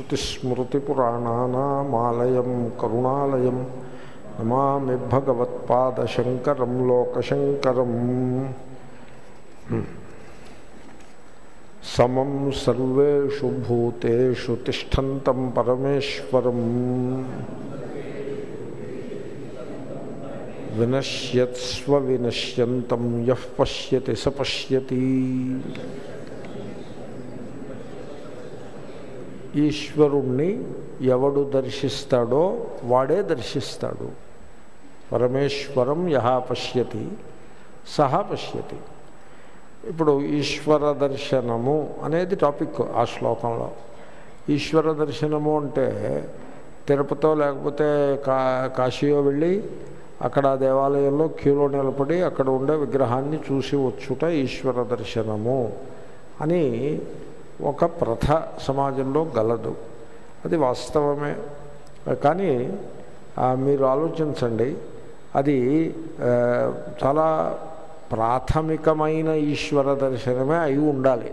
శ్రుతిస్మృతిపురాణానామాలయం కరుణాలయం నమామి భగవత్పాదశంకరం లోకశంకరం సమం సర్వేషు భూతేషు తిష్టంతం పరమేశ్వరం వినశ్యత్స్వ వినశ్యంతం యః పశ్యతి స పశ్యతి ఈశ్వరుణ్ణి ఎవడు దర్శిస్తాడో వాడే దర్శిస్తాడు పరమేశ్వరం యహ పశ్యతి సహా పశ్యతి ఇప్పుడు ఈశ్వర దర్శనము అనేది టాపిక్ ఆ శ్లోకంలో ఈశ్వర దర్శనము అంటే తిరుపతిలో లేకపోతే కా కాశీయో వెళ్ళి అక్కడ ఆ దేవాలయంలో క్యూలో నిలబడి అక్కడ ఉండే విగ్రహాన్ని చూసి వచ్చుట ఈశ్వర దర్శనము అని ఒక ప్రథ సమాజంలో గలదు అది వాస్తవమే కానీ మీరు ఆలోచించండి అది చాలా ప్రాథమికమైన ఈశ్వర దర్శనమే అయి ఉండాలి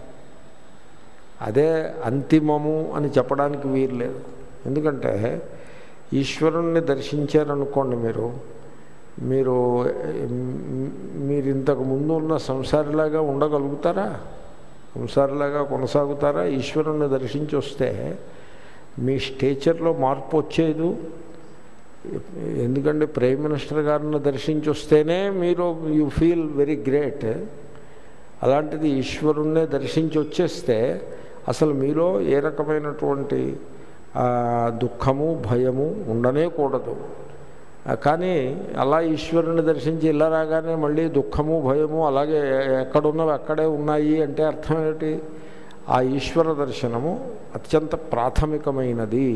అదే అంతిమము అని చెప్పడానికి వీర్లేదు ఎందుకంటే ఈశ్వరుణ్ణి దర్శించారనుకోండి మీరు మీరు మీరు ఇంతకు ముందు ఉన్న సంసారిలాగా ఉండగలుగుతారా సంసారిలాగా కొనసాగుతారా ఈశ్వరుణ్ణి దర్శించి వస్తే మీ స్టేచర్లో మార్పు వచ్చేది ఎందుకంటే ప్రైమ్ మినిస్టర్ గారిని దర్శించి వస్తేనే మీరు యూ ఫీల్ వెరీ గ్రేట్ అలాంటిది ఈశ్వరుణ్ణే దర్శించి వచ్చేస్తే అసలు మీలో ఏ రకమైనటువంటి దుఃఖము భయము ఉండనే కూడదు కానీ అలా ఈశ్వరుని దర్శించి ఇలా రాగానే మళ్ళీ దుఃఖము భయము అలాగే ఎక్కడున్నవి అక్కడే ఉన్నాయి అంటే అర్థం ఏమిటి ఆ ఈశ్వర దర్శనము అత్యంత ప్రాథమికమైనది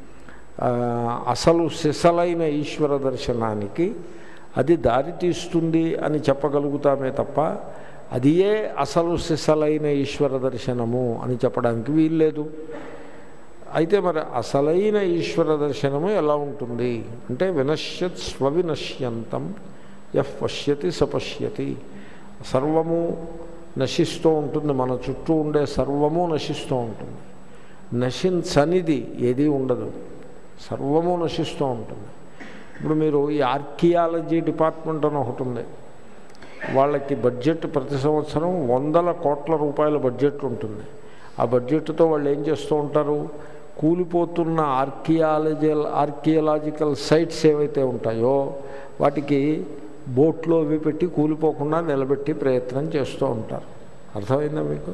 అసలు సిసలైన ఈశ్వర దర్శనానికి అది దారి తీస్తుంది అని చెప్పగలుగుతామే తప్ప అదియే అసలు సిసలైన ఈశ్వర దర్శనము అని చెప్పడానికి వీల్లేదు అయితే మరి అసలైన ఈశ్వర దర్శనము ఎలా ఉంటుంది అంటే వినశ్యత్ స్వవినశ్యంతం ఎఫ్ పశ్యతి సపశ్యతి సర్వము నశిస్తూ ఉంటుంది మన చుట్టూ ఉండే సర్వము నశిస్తూ ఉంటుంది నశించనిది ఏదీ ఉండదు సర్వము నశిస్తూ ఉంటుంది ఇప్పుడు మీరు ఈ ఆర్కియాలజీ డిపార్ట్మెంట్ అని ఒకటి ఉంది వాళ్ళకి బడ్జెట్ ప్రతి సంవత్సరం వందల కోట్ల రూపాయల బడ్జెట్ ఉంటుంది ఆ బడ్జెట్తో వాళ్ళు ఏం చేస్తూ ఉంటారు కూలిపోతున్న ఆర్కియాలజీ ఆర్కియలాజికల్ సైట్స్ ఏవైతే ఉంటాయో వాటికి బోట్లో అవి పెట్టి కూలిపోకుండా నిలబెట్టి ప్రయత్నం చేస్తూ ఉంటారు అర్థమైందా మీకు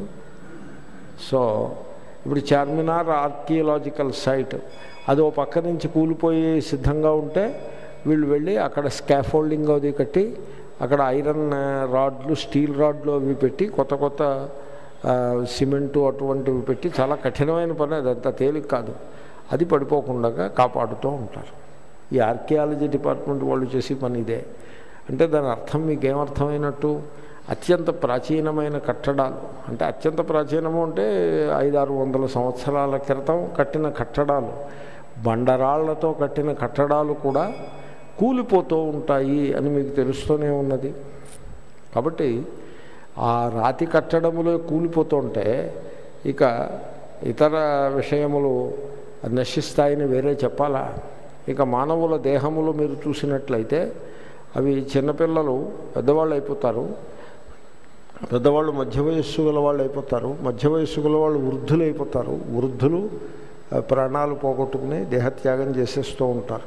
సో ఇప్పుడు చార్మినార్ ఆర్కియలాజికల్ సైట్ అది ఓ పక్క నుంచి కూలిపోయి సిద్ధంగా ఉంటే వీళ్ళు వెళ్ళి అక్కడ స్కాఫోల్డింగ్ అది కట్టి అక్కడ ఐరన్ రాడ్లు స్టీల్ రాడ్లు అవి పెట్టి కొత్త కొత్త సిమెంటు అటువంటివి పెట్టి చాలా కఠినమైన పని అదంతా తేలిక కాదు అది పడిపోకుండా కాపాడుతూ ఉంటారు ఈ ఆర్కియాలజీ డిపార్ట్మెంట్ వాళ్ళు చేసే పని ఇదే అంటే దాని అర్థం మీకు ఏమర్థమైనట్టు అత్యంత ప్రాచీనమైన కట్టడాలు అంటే అత్యంత ప్రాచీనము అంటే ఐదారు వందల సంవత్సరాల క్రితం కట్టిన కట్టడాలు బండరాళ్లతో కట్టిన కట్టడాలు కూడా కూలిపోతూ ఉంటాయి అని మీకు తెలుస్తూనే ఉన్నది కాబట్టి ఆ రాతి కట్టడములో కూలిపోతుంటే ఇక ఇతర విషయములు నశిస్తాయని వేరే చెప్పాలా ఇక మానవుల దేహములు మీరు చూసినట్లయితే అవి చిన్నపిల్లలు పెద్దవాళ్ళు అయిపోతారు పెద్దవాళ్ళు మధ్య వయస్సు గల వాళ్ళు అయిపోతారు మధ్య వయస్సు గల వాళ్ళు వృద్ధులు అయిపోతారు వృద్ధులు ప్రాణాలు పోగొట్టుకుని దేహత్యాగం చేసేస్తూ ఉంటారు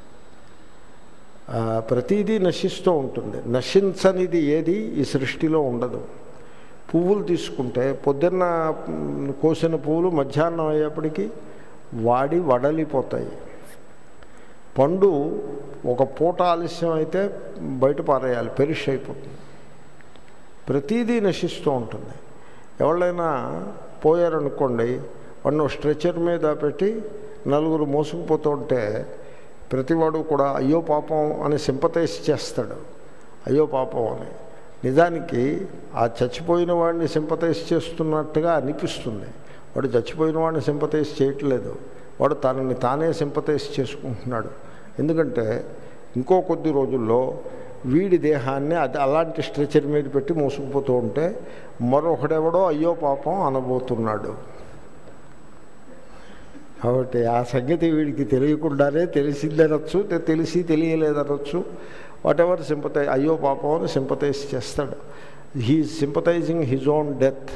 ప్రతిదీ నశిస్తూ ఉంటుంది నశించనిది ఏది ఈ సృష్టిలో ఉండదు పువ్వులు తీసుకుంటే పొద్దున్న కోసిన పువ్వులు మధ్యాహ్నం అయ్యేప్పటికీ వాడి వడలిపోతాయి పండు ఒక పూట ఆలస్యం అయితే బయట పారేయాలి పెరిష్ అయిపోతుంది ప్రతిదీ నశిస్తూ ఉంటుంది ఎవరైనా పోయారనుకోండి వాడిని స్ట్రెచర్ మీద పెట్టి నలుగురు మోసుకుపోతుంటే ప్రతివాడు కూడా అయ్యో పాపం అని సింపతైజ్ చేస్తాడు అయ్యో పాపం అని నిజానికి ఆ చచ్చిపోయిన వాడిని సింపతైజ్ చేస్తున్నట్టుగా అనిపిస్తుంది వాడు చచ్చిపోయిన వాడిని సింపతైజ్ చేయట్లేదు వాడు తనని తానే సింపతైజ్ చేసుకుంటున్నాడు ఎందుకంటే ఇంకో కొద్ది రోజుల్లో వీడి దేహాన్ని అది అలాంటి స్ట్రెచర్ మీద పెట్టి మోసుకుపోతూ ఉంటే మరొకడెవడో అయ్యో పాపం అనబోతున్నాడు కాబట్టి ఆ సంగతి వీడికి తెలియకుండానే తెలిసిందనొచ్చు తెలిసి తెలియలేదనొచ్చు వాట్ ఎవర్ సింపతై అయ్యో పాపం అని సింపతైజ్ చేస్తాడు he sympathizing his own death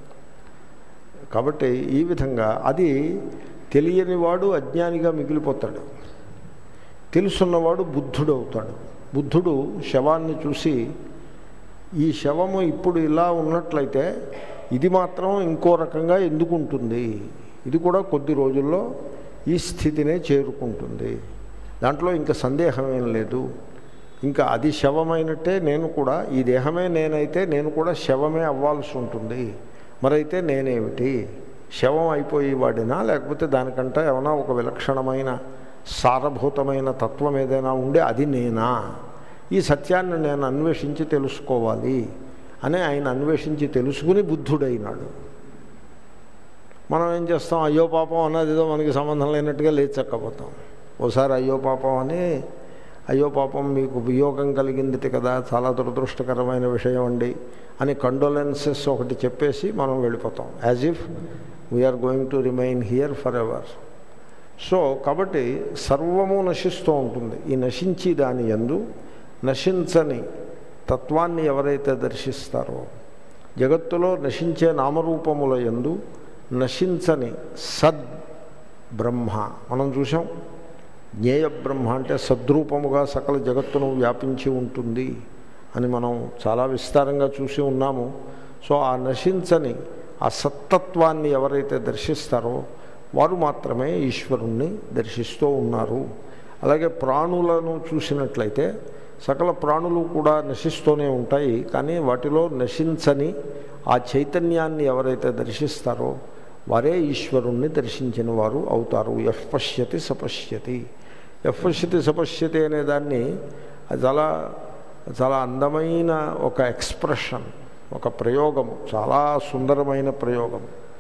కాబట్టి ఈ విధంగా అది తెలియని వాడు అజ్ఞానిగా మిగిలిపోతాడు తెలుసున్నవాడు బుద్ధుడు అవుతాడు బుద్ధుడు శవాన్ని చూసి ఈ శవము ఇప్పుడు ఇలా ఉన్నట్లయితే ఇది మాత్రం ఇంకో రకంగా ఎందుకు ఉంటుంది ఇది కూడా కొద్ది రోజుల్లో ఈ స్థితినే చేరుకుంటుంది దాంట్లో ఇంకా సందేహం ఏం లేదు ఇంకా అది శవమైనట్టే నేను కూడా ఈ దేహమే నేనైతే నేను కూడా శవమే అవ్వాల్సి ఉంటుంది మరైతే నేనేమిటి శవం అయిపోయి వాడినా లేకపోతే దానికంటే ఏమైనా ఒక విలక్షణమైన సారభూతమైన తత్వం ఏదైనా ఉండే అది నేనా ఈ సత్యాన్ని నేను అన్వేషించి తెలుసుకోవాలి అని ఆయన అన్వేషించి తెలుసుకుని బుద్ధుడైనాడు మనం ఏం చేస్తాం అయ్యో పాపం అన్నది ఏదో మనకి సంబంధం లేనట్టుగా లేచక్కపోతాం ఓసారి అయ్యో పాపం అని అయ్యో పాపం మీకు వియోగం కలిగింది కదా చాలా దురదృష్టకరమైన విషయం అండి అని కండోలెన్సెస్ ఒకటి చెప్పేసి మనం వెళ్ళిపోతాం as if we are going to remain here forever so కాబట్టి సర్వము నశిస్తూ ఉంటుంది ఈ నశించి దాని ఎందు నశించని తత్వాన్ని ఎవరైతే దర్శిస్తారో జగత్తులో నశించే నామరూపముల ఎందు నశించని సద్ బ్రహ్మ మనం చూసాం జ్ఞేయ బ్రహ్మ అంటే సద్రూపముగా సకల జగత్తును వ్యాపించి ఉంటుంది అని మనం చాలా విస్తారంగా చూసి ఉన్నాము సో ఆ నశించని ఆ సత్తత్వాన్ని ఎవరైతే దర్శిస్తారో వారు మాత్రమే ఈశ్వరుణ్ణి దర్శిస్తూ ఉన్నారు అలాగే ప్రాణులను చూసినట్లయితే సకల ప్రాణులు కూడా నశిస్తూనే ఉంటాయి కానీ వాటిలో నశించని ఆ చైతన్యాన్ని ఎవరైతే దర్శిస్తారో వారే ఈశ్వరుణ్ణి దర్శించిన వారు అవుతారు ఎఫ్ పశ్యతి సపశ్యతి ఎఫ్ పశ్యతి సపశ్యతి అనే దాన్ని అది చాలా చాలా అందమైన ఒక ఎక్స్ప్రెషన్ ఒక ప్రయోగము చాలా సుందరమైన ప్రయోగం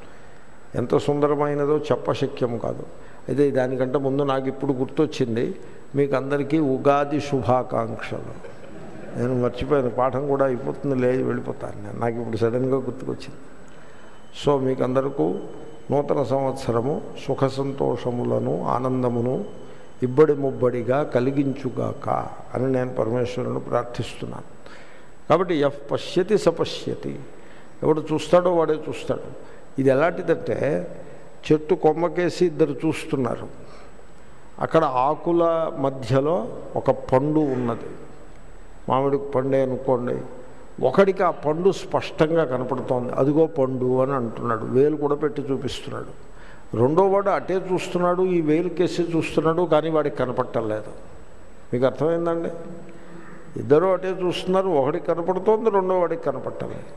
ఎంత సుందరమైనదో చెప్పశక్యం కాదు అయితే దానికంటే ముందు నాకు ఇప్పుడు గుర్తొచ్చింది మీకు అందరికీ ఉగాది శుభాకాంక్షలు నేను మర్చిపోయాను పాఠం కూడా అయిపోతుంది లేదు వెళ్ళిపోతాను నేను నాకు ఇప్పుడు సడన్గా గుర్తుకొచ్చింది సో మీకు అందరికీ నూతన సంవత్సరము సుఖ సంతోషములను ఆనందమును ఇబ్బడి ముబ్బడిగా కలిగించుగాక అని నేను పరమేశ్వరుని ప్రార్థిస్తున్నాను కాబట్టి ఎఫ్ పశ్యతి సపశ్యతి ఎవడు చూస్తాడో వాడే చూస్తాడు ఇది ఎలాంటిదంటే చెట్టు కొమ్మకేసి ఇద్దరు చూస్తున్నారు అక్కడ ఆకుల మధ్యలో ఒక పండు ఉన్నది మామిడి పండే అనుకోండి ఒకడికి ఆ పండు స్పష్టంగా కనపడుతోంది అదిగో పండు అని అంటున్నాడు వేలు కూడా పెట్టి చూపిస్తున్నాడు రెండో వాడు అటే చూస్తున్నాడు ఈ వేలు కేసి చూస్తున్నాడు కానీ వాడికి కనపట్టలేదు మీకు అర్థమైందండి ఇద్దరు అటే చూస్తున్నారు ఒకడికి కనపడుతోంది రెండో వాడికి కనపట్టలేదు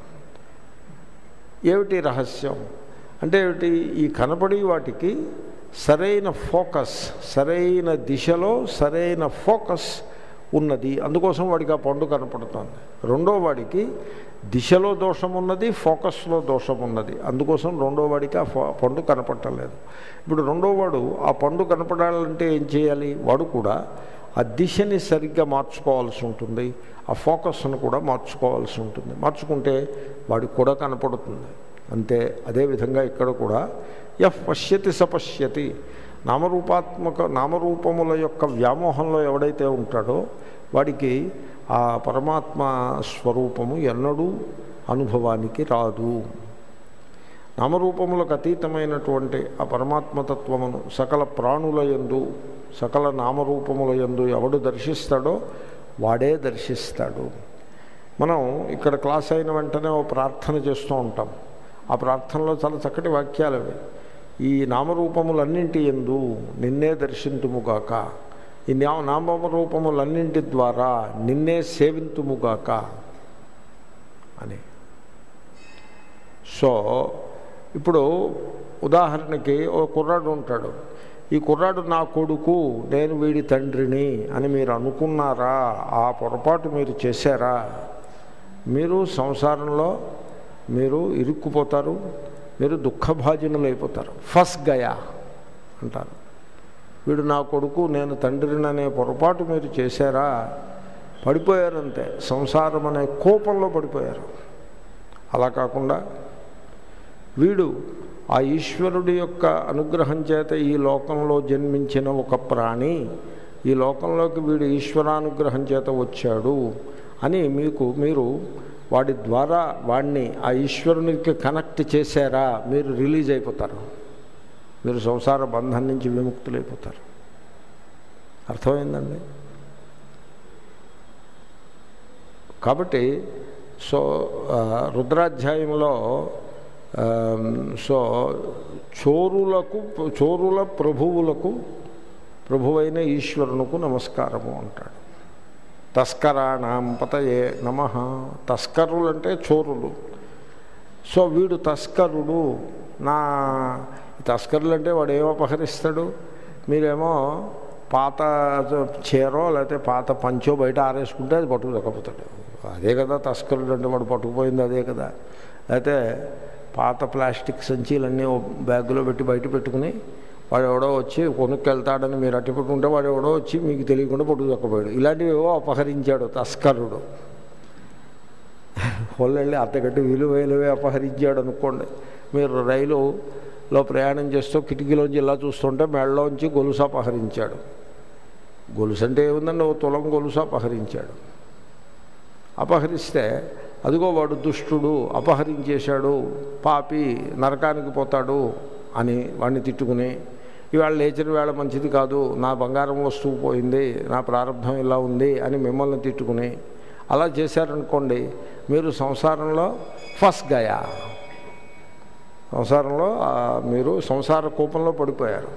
ఏమిటి రహస్యం అంటే ఏమిటి ఈ కనపడి వాటికి సరైన ఫోకస్ సరైన దిశలో సరైన ఫోకస్ ఉన్నది అందుకోసం వాడికి ఆ పండు కనపడుతోంది రెండో వాడికి దిశలో దోషం ఉన్నది ఫోకస్లో దోషం ఉన్నది అందుకోసం రెండో వాడికి ఆ ఫో పండు కనపట్టలేదు ఇప్పుడు రెండో వాడు ఆ పండు కనపడాలంటే ఏం చేయాలి వాడు కూడా ఆ దిశని సరిగ్గా మార్చుకోవాల్సి ఉంటుంది ఆ ఫోకస్ను కూడా మార్చుకోవాల్సి ఉంటుంది మార్చుకుంటే వాడికి కూడా కనపడుతుంది అంతే అదేవిధంగా ఇక్కడ కూడా ఎఫ్ పశ్యతి సపశ్యతి నామరూపాత్మక నామరూపముల యొక్క వ్యామోహంలో ఎవడైతే ఉంటాడో వాడికి ఆ పరమాత్మ స్వరూపము ఎన్నడూ అనుభవానికి రాదు నామరూపములకు అతీతమైనటువంటి ఆ పరమాత్మతత్వమును సకల ప్రాణుల యందు సకల నామరూపముల యందు ఎవడు దర్శిస్తాడో వాడే దర్శిస్తాడు మనం ఇక్కడ క్లాస్ అయిన వెంటనే ఓ ప్రార్థన చేస్తూ ఉంటాం ఆ ప్రార్థనలో చాలా చక్కటి వాక్యాలు అవి ఈ నామరూపములన్నింటి ఎందు నిన్నే దర్శింతుముగాక ఈ నా నామరూపములన్నింటి ద్వారా నిన్నే సేవింతుముగాక అని సో ఇప్పుడు ఉదాహరణకి ఓ కుర్రాడు ఉంటాడు ఈ కుర్రాడు నా కొడుకు నేను వీడి తండ్రిని అని మీరు అనుకున్నారా ఆ పొరపాటు మీరు చేశారా మీరు సంసారంలో మీరు ఇరుక్కుపోతారు మీరు దుఃఖభాజనులు అయిపోతారు ఫస్ గయా అంటారు వీడు నా కొడుకు నేను తండ్రిని అనే పొరపాటు మీరు చేశారా పడిపోయారంతే సంసారం అనే కోపంలో పడిపోయారు అలా కాకుండా వీడు ఆ ఈశ్వరుడి యొక్క అనుగ్రహం చేత ఈ లోకంలో జన్మించిన ఒక ప్రాణి ఈ లోకంలోకి వీడు ఈశ్వరానుగ్రహం చేత వచ్చాడు అని మీకు మీరు వాడి ద్వారా వాడిని ఆ ఈశ్వరునికి కనెక్ట్ చేశారా మీరు రిలీజ్ అయిపోతారు మీరు సంసార బంధం నుంచి విముక్తులైపోతారు అర్థమైందండి కాబట్టి సో ఆ, రుద్రాధ్యాయంలో ఆ, సో చోరులకు చోరుల ప్రభువులకు ప్రభువైన ఈశ్వరునకు నమస్కారము అంటాడు తస్కరాణం పతయే నమ తస్కరులు అంటే చోరులు సో వీడు తస్కరుడు నా ఈ తస్కరులు అంటే వాడు ఏమో అపహరిస్తాడు మీరేమో పాత చీరో లేకపోతే పాత పంచో బయట ఆరేసుకుంటే అది పట్టుకు దక్కపోతాడు అదే కదా తస్కరుడు అంటే వాడు పట్టుకుపోయింది అదే కదా లేకపోతే పాత ప్లాస్టిక్ సంచీలన్నీ ఓ బ్యాగులో పెట్టి బయట పెట్టుకుని వాడు ఎవడో వచ్చి కొనుక్కెళ్తాడని మీరు అట్టి పెట్టుకుంటే వాడు ఎవడో వచ్చి మీకు తెలియకుండా పట్టుకు దక్కపోయాడు ఇలాంటివి ఏవో అపహరించాడు తస్కరుడు వాళ్ళెళ్ళి అంతకంటే విలువైనవే అపహరించాడు అనుకోండి మీరు రైలులో ప్రయాణం చేస్తూ కిటికీలోంచి ఇలా చూస్తుంటే మెడలోంచి గొలుసు అపహరించాడు గొలుసు అంటే ఏముందండి ఓ తులం గొలుసు అపహరించాడు అపహరిస్తే అదిగో వాడు దుష్టుడు అపహరించేశాడు పాపి నరకానికి పోతాడు అని వాడిని తిట్టుకుని ఇవాళ లేచిన వేళ మంచిది కాదు నా బంగారం వస్తువు పోయింది నా ప్రారంభం ఇలా ఉంది అని మిమ్మల్ని తిట్టుకుని అలా చేశారనుకోండి మీరు సంసారంలో ఫస్ట్ గయా సంసారంలో ఆ, మీరు సంసార కూపంలో పడిపోయారు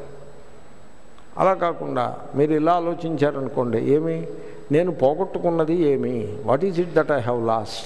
అలా కాకుండా మీరు ఇలా ఆలోచించారనుకోండి ఏమి నేను పోగొట్టుకున్నది ఏమి what is it that I have lost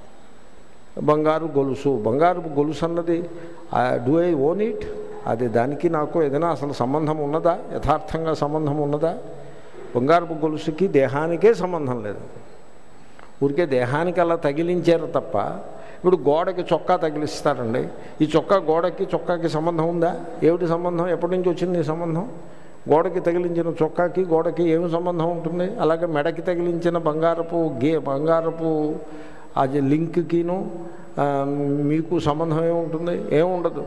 బంగారు గొలుసు బంగారు గొలుసు అన్నది డూ ఐ ఓన్ ఇట్ అది దానికి నాకు ఏదైనా అసలు సంబంధం ఉన్నదా యథార్థంగా సంబంధం ఉన్నదా బంగారపు గొలుసుకి దేహానికే సంబంధం లేదు ఊరికే దేహానికి అలా తగిలించారు తప్ప ఇప్పుడు గోడకి చొక్కా తగిలిస్తారండి ఈ చొక్కా గోడకి చొక్కాకి సంబంధం ఉందా ఏమిటి సంబంధం ఎప్పటి నుంచి వచ్చింది ఈ సంబంధం గోడకి తగిలించిన చొక్కాకి గోడకి ఏమి సంబంధం ఉంటుంది అలాగే మెడకి తగిలించిన బంగారపు గే బంగారపు అది లింక్కిను ఆ, మీకు సంబంధం ఏముంటుంది ఏముండదు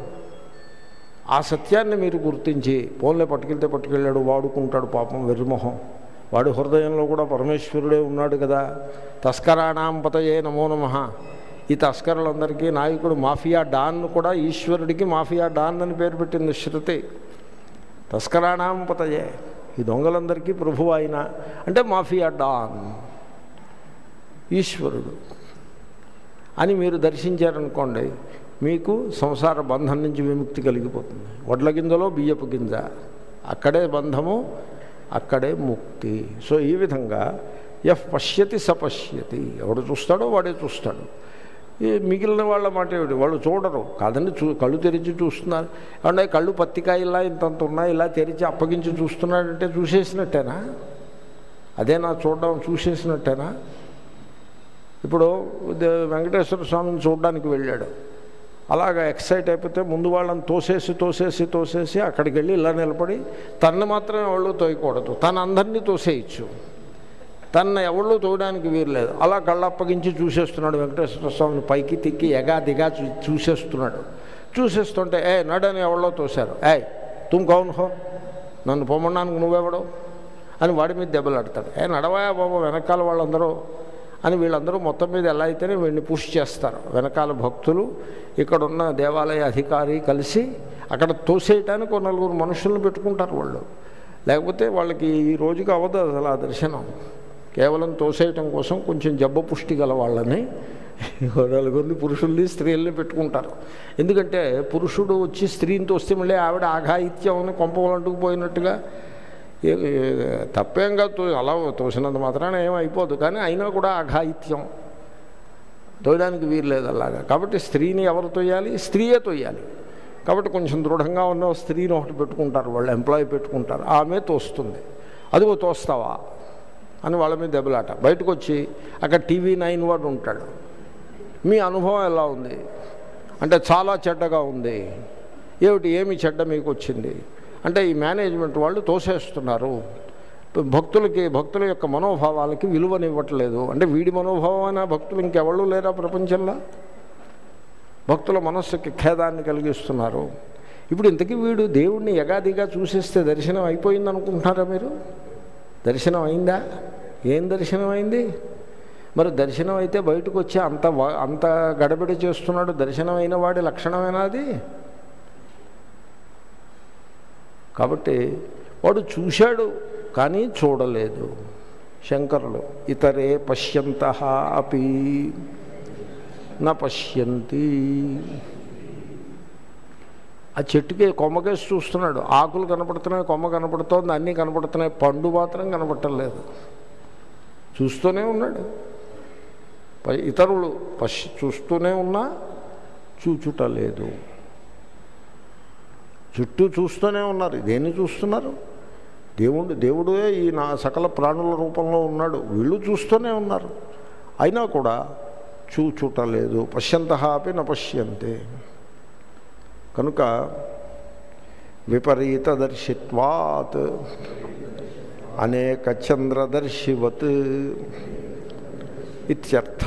ఆ సత్యాన్ని మీరు గుర్తించి పోన్లే పట్టుకెళ్తే పట్టుకెళ్ళాడు వాడుకుంటాడు పాపం వెర్రిమొహం వాడి హృదయంలో కూడా పరమేశ్వరుడే ఉన్నాడు కదా తస్కరాణాం పతయే నమో నమ ఈ తస్కరులందరికీ నాయకుడు మాఫియా డాన్ కూడా ఈశ్వరుడికి మాఫియా డాన్ అని పేరు పెట్టింది శృతి తస్కరాణాం పతయే ఈ దొంగలందరికీ ప్రభు ఆయన అంటే మాఫియా డాన్ ఈశ్వరుడు అని మీరు దర్శించారనుకోండి మీకు సంసార బంధం నుంచి విముక్తి కలిగిపోతుంది వడ్ల గింజలో బియ్యపు గింజ అక్కడే బంధము అక్కడే ముక్తి సో ఈ విధంగా ఎఫ్ పశ్యతి సపశ్యతి ఎవడు చూస్తాడో వాడే చూస్తాడు ఈ మిగిలిన వాళ్ళ మాట ఏమిటి వాళ్ళు చూడరు కాదండి చూ కళ్ళు తెరిచి చూస్తున్నారు ఏమంటే కళ్ళు పత్తికాయలా ఇంతంత ఉన్నాయి ఇలా తెరిచి అప్పగించి చూస్తున్నాడంటే చూసేసినట్టేనా అదేనా చూడడం చూసేసినట్టేనా ఇప్పుడు దే- వెంకటేశ్వర స్వామిని చూడడానికి వెళ్ళాడు అలాగా ఎక్సైట్ అయిపోతే ముందు వాళ్ళని తోసేసి తోసేసి తోసేసి అక్కడికి వెళ్ళి ఇలా నిలబడి తన్ను మాత్రం ఎవళ్ళు తోయకూడదు తన అందరినీ తోసేయచ్చు తన ఎవళ్ళు తోయడానికి వీరలేదు అలా కళ్ళప్పగించి చూసేస్తున్నాడు వెంకటేశ్వర స్వామిని పైకి తిక్కి ఎగా దిగా చూ చూసేస్తున్నాడు చూసేస్తుంటే ఏ నడని ఎవళ్ళో తోశారు ఏ తుమ్ కౌన్ హో నన్ను పొమ్మడానికి నువ్వెవడో అని వాడి మీద దెబ్బలాడతాడు ఏ నడవాయా బాబు వెనకాల వాళ్ళందరూ అని వీళ్ళందరూ మొత్తం మీద ఎలా అయితేనే వీడిని పుష్ చేస్తారు వెనకాల భక్తులు ఇక్కడున్న దేవాలయ అధికారి కలిసి అక్కడ తోసేయటానికి ఒక నలుగురు మనుషులను పెట్టుకుంటారు వాళ్ళు లేకపోతే వాళ్ళకి ఈ రోజుకి అవ్వదు అసలు ఆ దర్శనం కేవలం తోసేయటం కోసం కొంచెం జబ్బ పుష్టి గల వాళ్ళని ఓ నలుగురిని పురుషుల్ని స్త్రీల్ని పెట్టుకుంటారు ఎందుకంటే పురుషుడు వచ్చి స్త్రీని తోస్తే మళ్ళీ ఆవిడ ఆఘాయిత్యం అని కొంపలంటుకు పోయినట్టుగా ఏ- ఏ- తప్పేం కాదు తో- అలా తోసినంత మాత్రాన ఏం అయిపోదు కానీ అయినా కూడా అఘాయిత్యం తోయడానికి వీలు లేదు అలాగా కాబట్టి స్త్రీని ఎవరు తోయాలి స్త్రీయే తోయాలి కాబట్టి కొంచెం దృఢంగా ఉన్న ఓ స్త్రీని ఒకటి పెట్టుకుంటారు వాళ్ళు ఎంప్లాయీ పెట్టుకుంటారు ఆమె తోస్తుంది అదిగో తోస్తావా అని వాళ్ళ మీద దెబ్బలాట బయటకు వచ్చి అక్కడ టీవీ నైన్ వాడు ఉంటాడు మీ అనుభవం ఎలా ఉంది అంటే చాలా చెడ్డగా ఉంది ఏమిటి ఏమి చెడ్డ మీకు వచ్చింది అంటే ఈ మేనేజ్మెంట్ వాళ్ళు తోసేస్తున్నారు భక్తులకి భక్తుల యొక్క మనోభావాలకి విలువనివ్వట్లేదు అంటే వీడి మనోభావం అయినా భక్తులు ఇంకెవళ్ళు లేరా ప్రపంచంలో భక్తుల మనస్సుకి ఖేదాన్ని కలిగిస్తున్నారు ఇప్పుడు ఇంతకీ వీడు దేవుణ్ణి యగాదిగా చూసేస్తే దర్శనం అయిపోయింది అనుకుంటున్నారా మీరు దర్శనం అయిందా ఏం దర్శనం అయింది మరి దర్శనం అయితే బయటకు వచ్చి అంత వ- అంత గడబిడ చేస్తున్నాడు దర్శనం అయిన వాడి లక్షణమేనా అది కాబట్టి వాడు చూశాడు కానీ చూడలేదు శంకరులు ఇతరే పశ్యంత అపి నా పశ్యంతి ఆ చెట్టుకి కొమ్మకేసి చూస్తున్నాడు ఆకులు కనపడుతున్నాయి కొమ్మ కనపడుతోంది అన్నీ కనపడుతున్నాయి పండు మాత్రం కనపడటలేదు చూస్తూనే ఉన్నాడు పై- ఇతరులు పశ్ చూస్తూనే ఉన్నా చూచుట లేదు చుట్టూ చూస్తూనే ఉన్నారు దేన్ని చూస్తున్నారు దేవుడు దేవుడే ఈ నా సకల ప్రాణుల రూపంలో ఉన్నాడు వీళ్ళు చూస్తూనే ఉన్నారు అయినా కూడా చూచుట లేదు పశ్యంత అపి నపశ్యంతే కనుక విపరీత దర్శిత్వాత్ అనేక చంద్రదర్శివత్ ఇత్యర్థ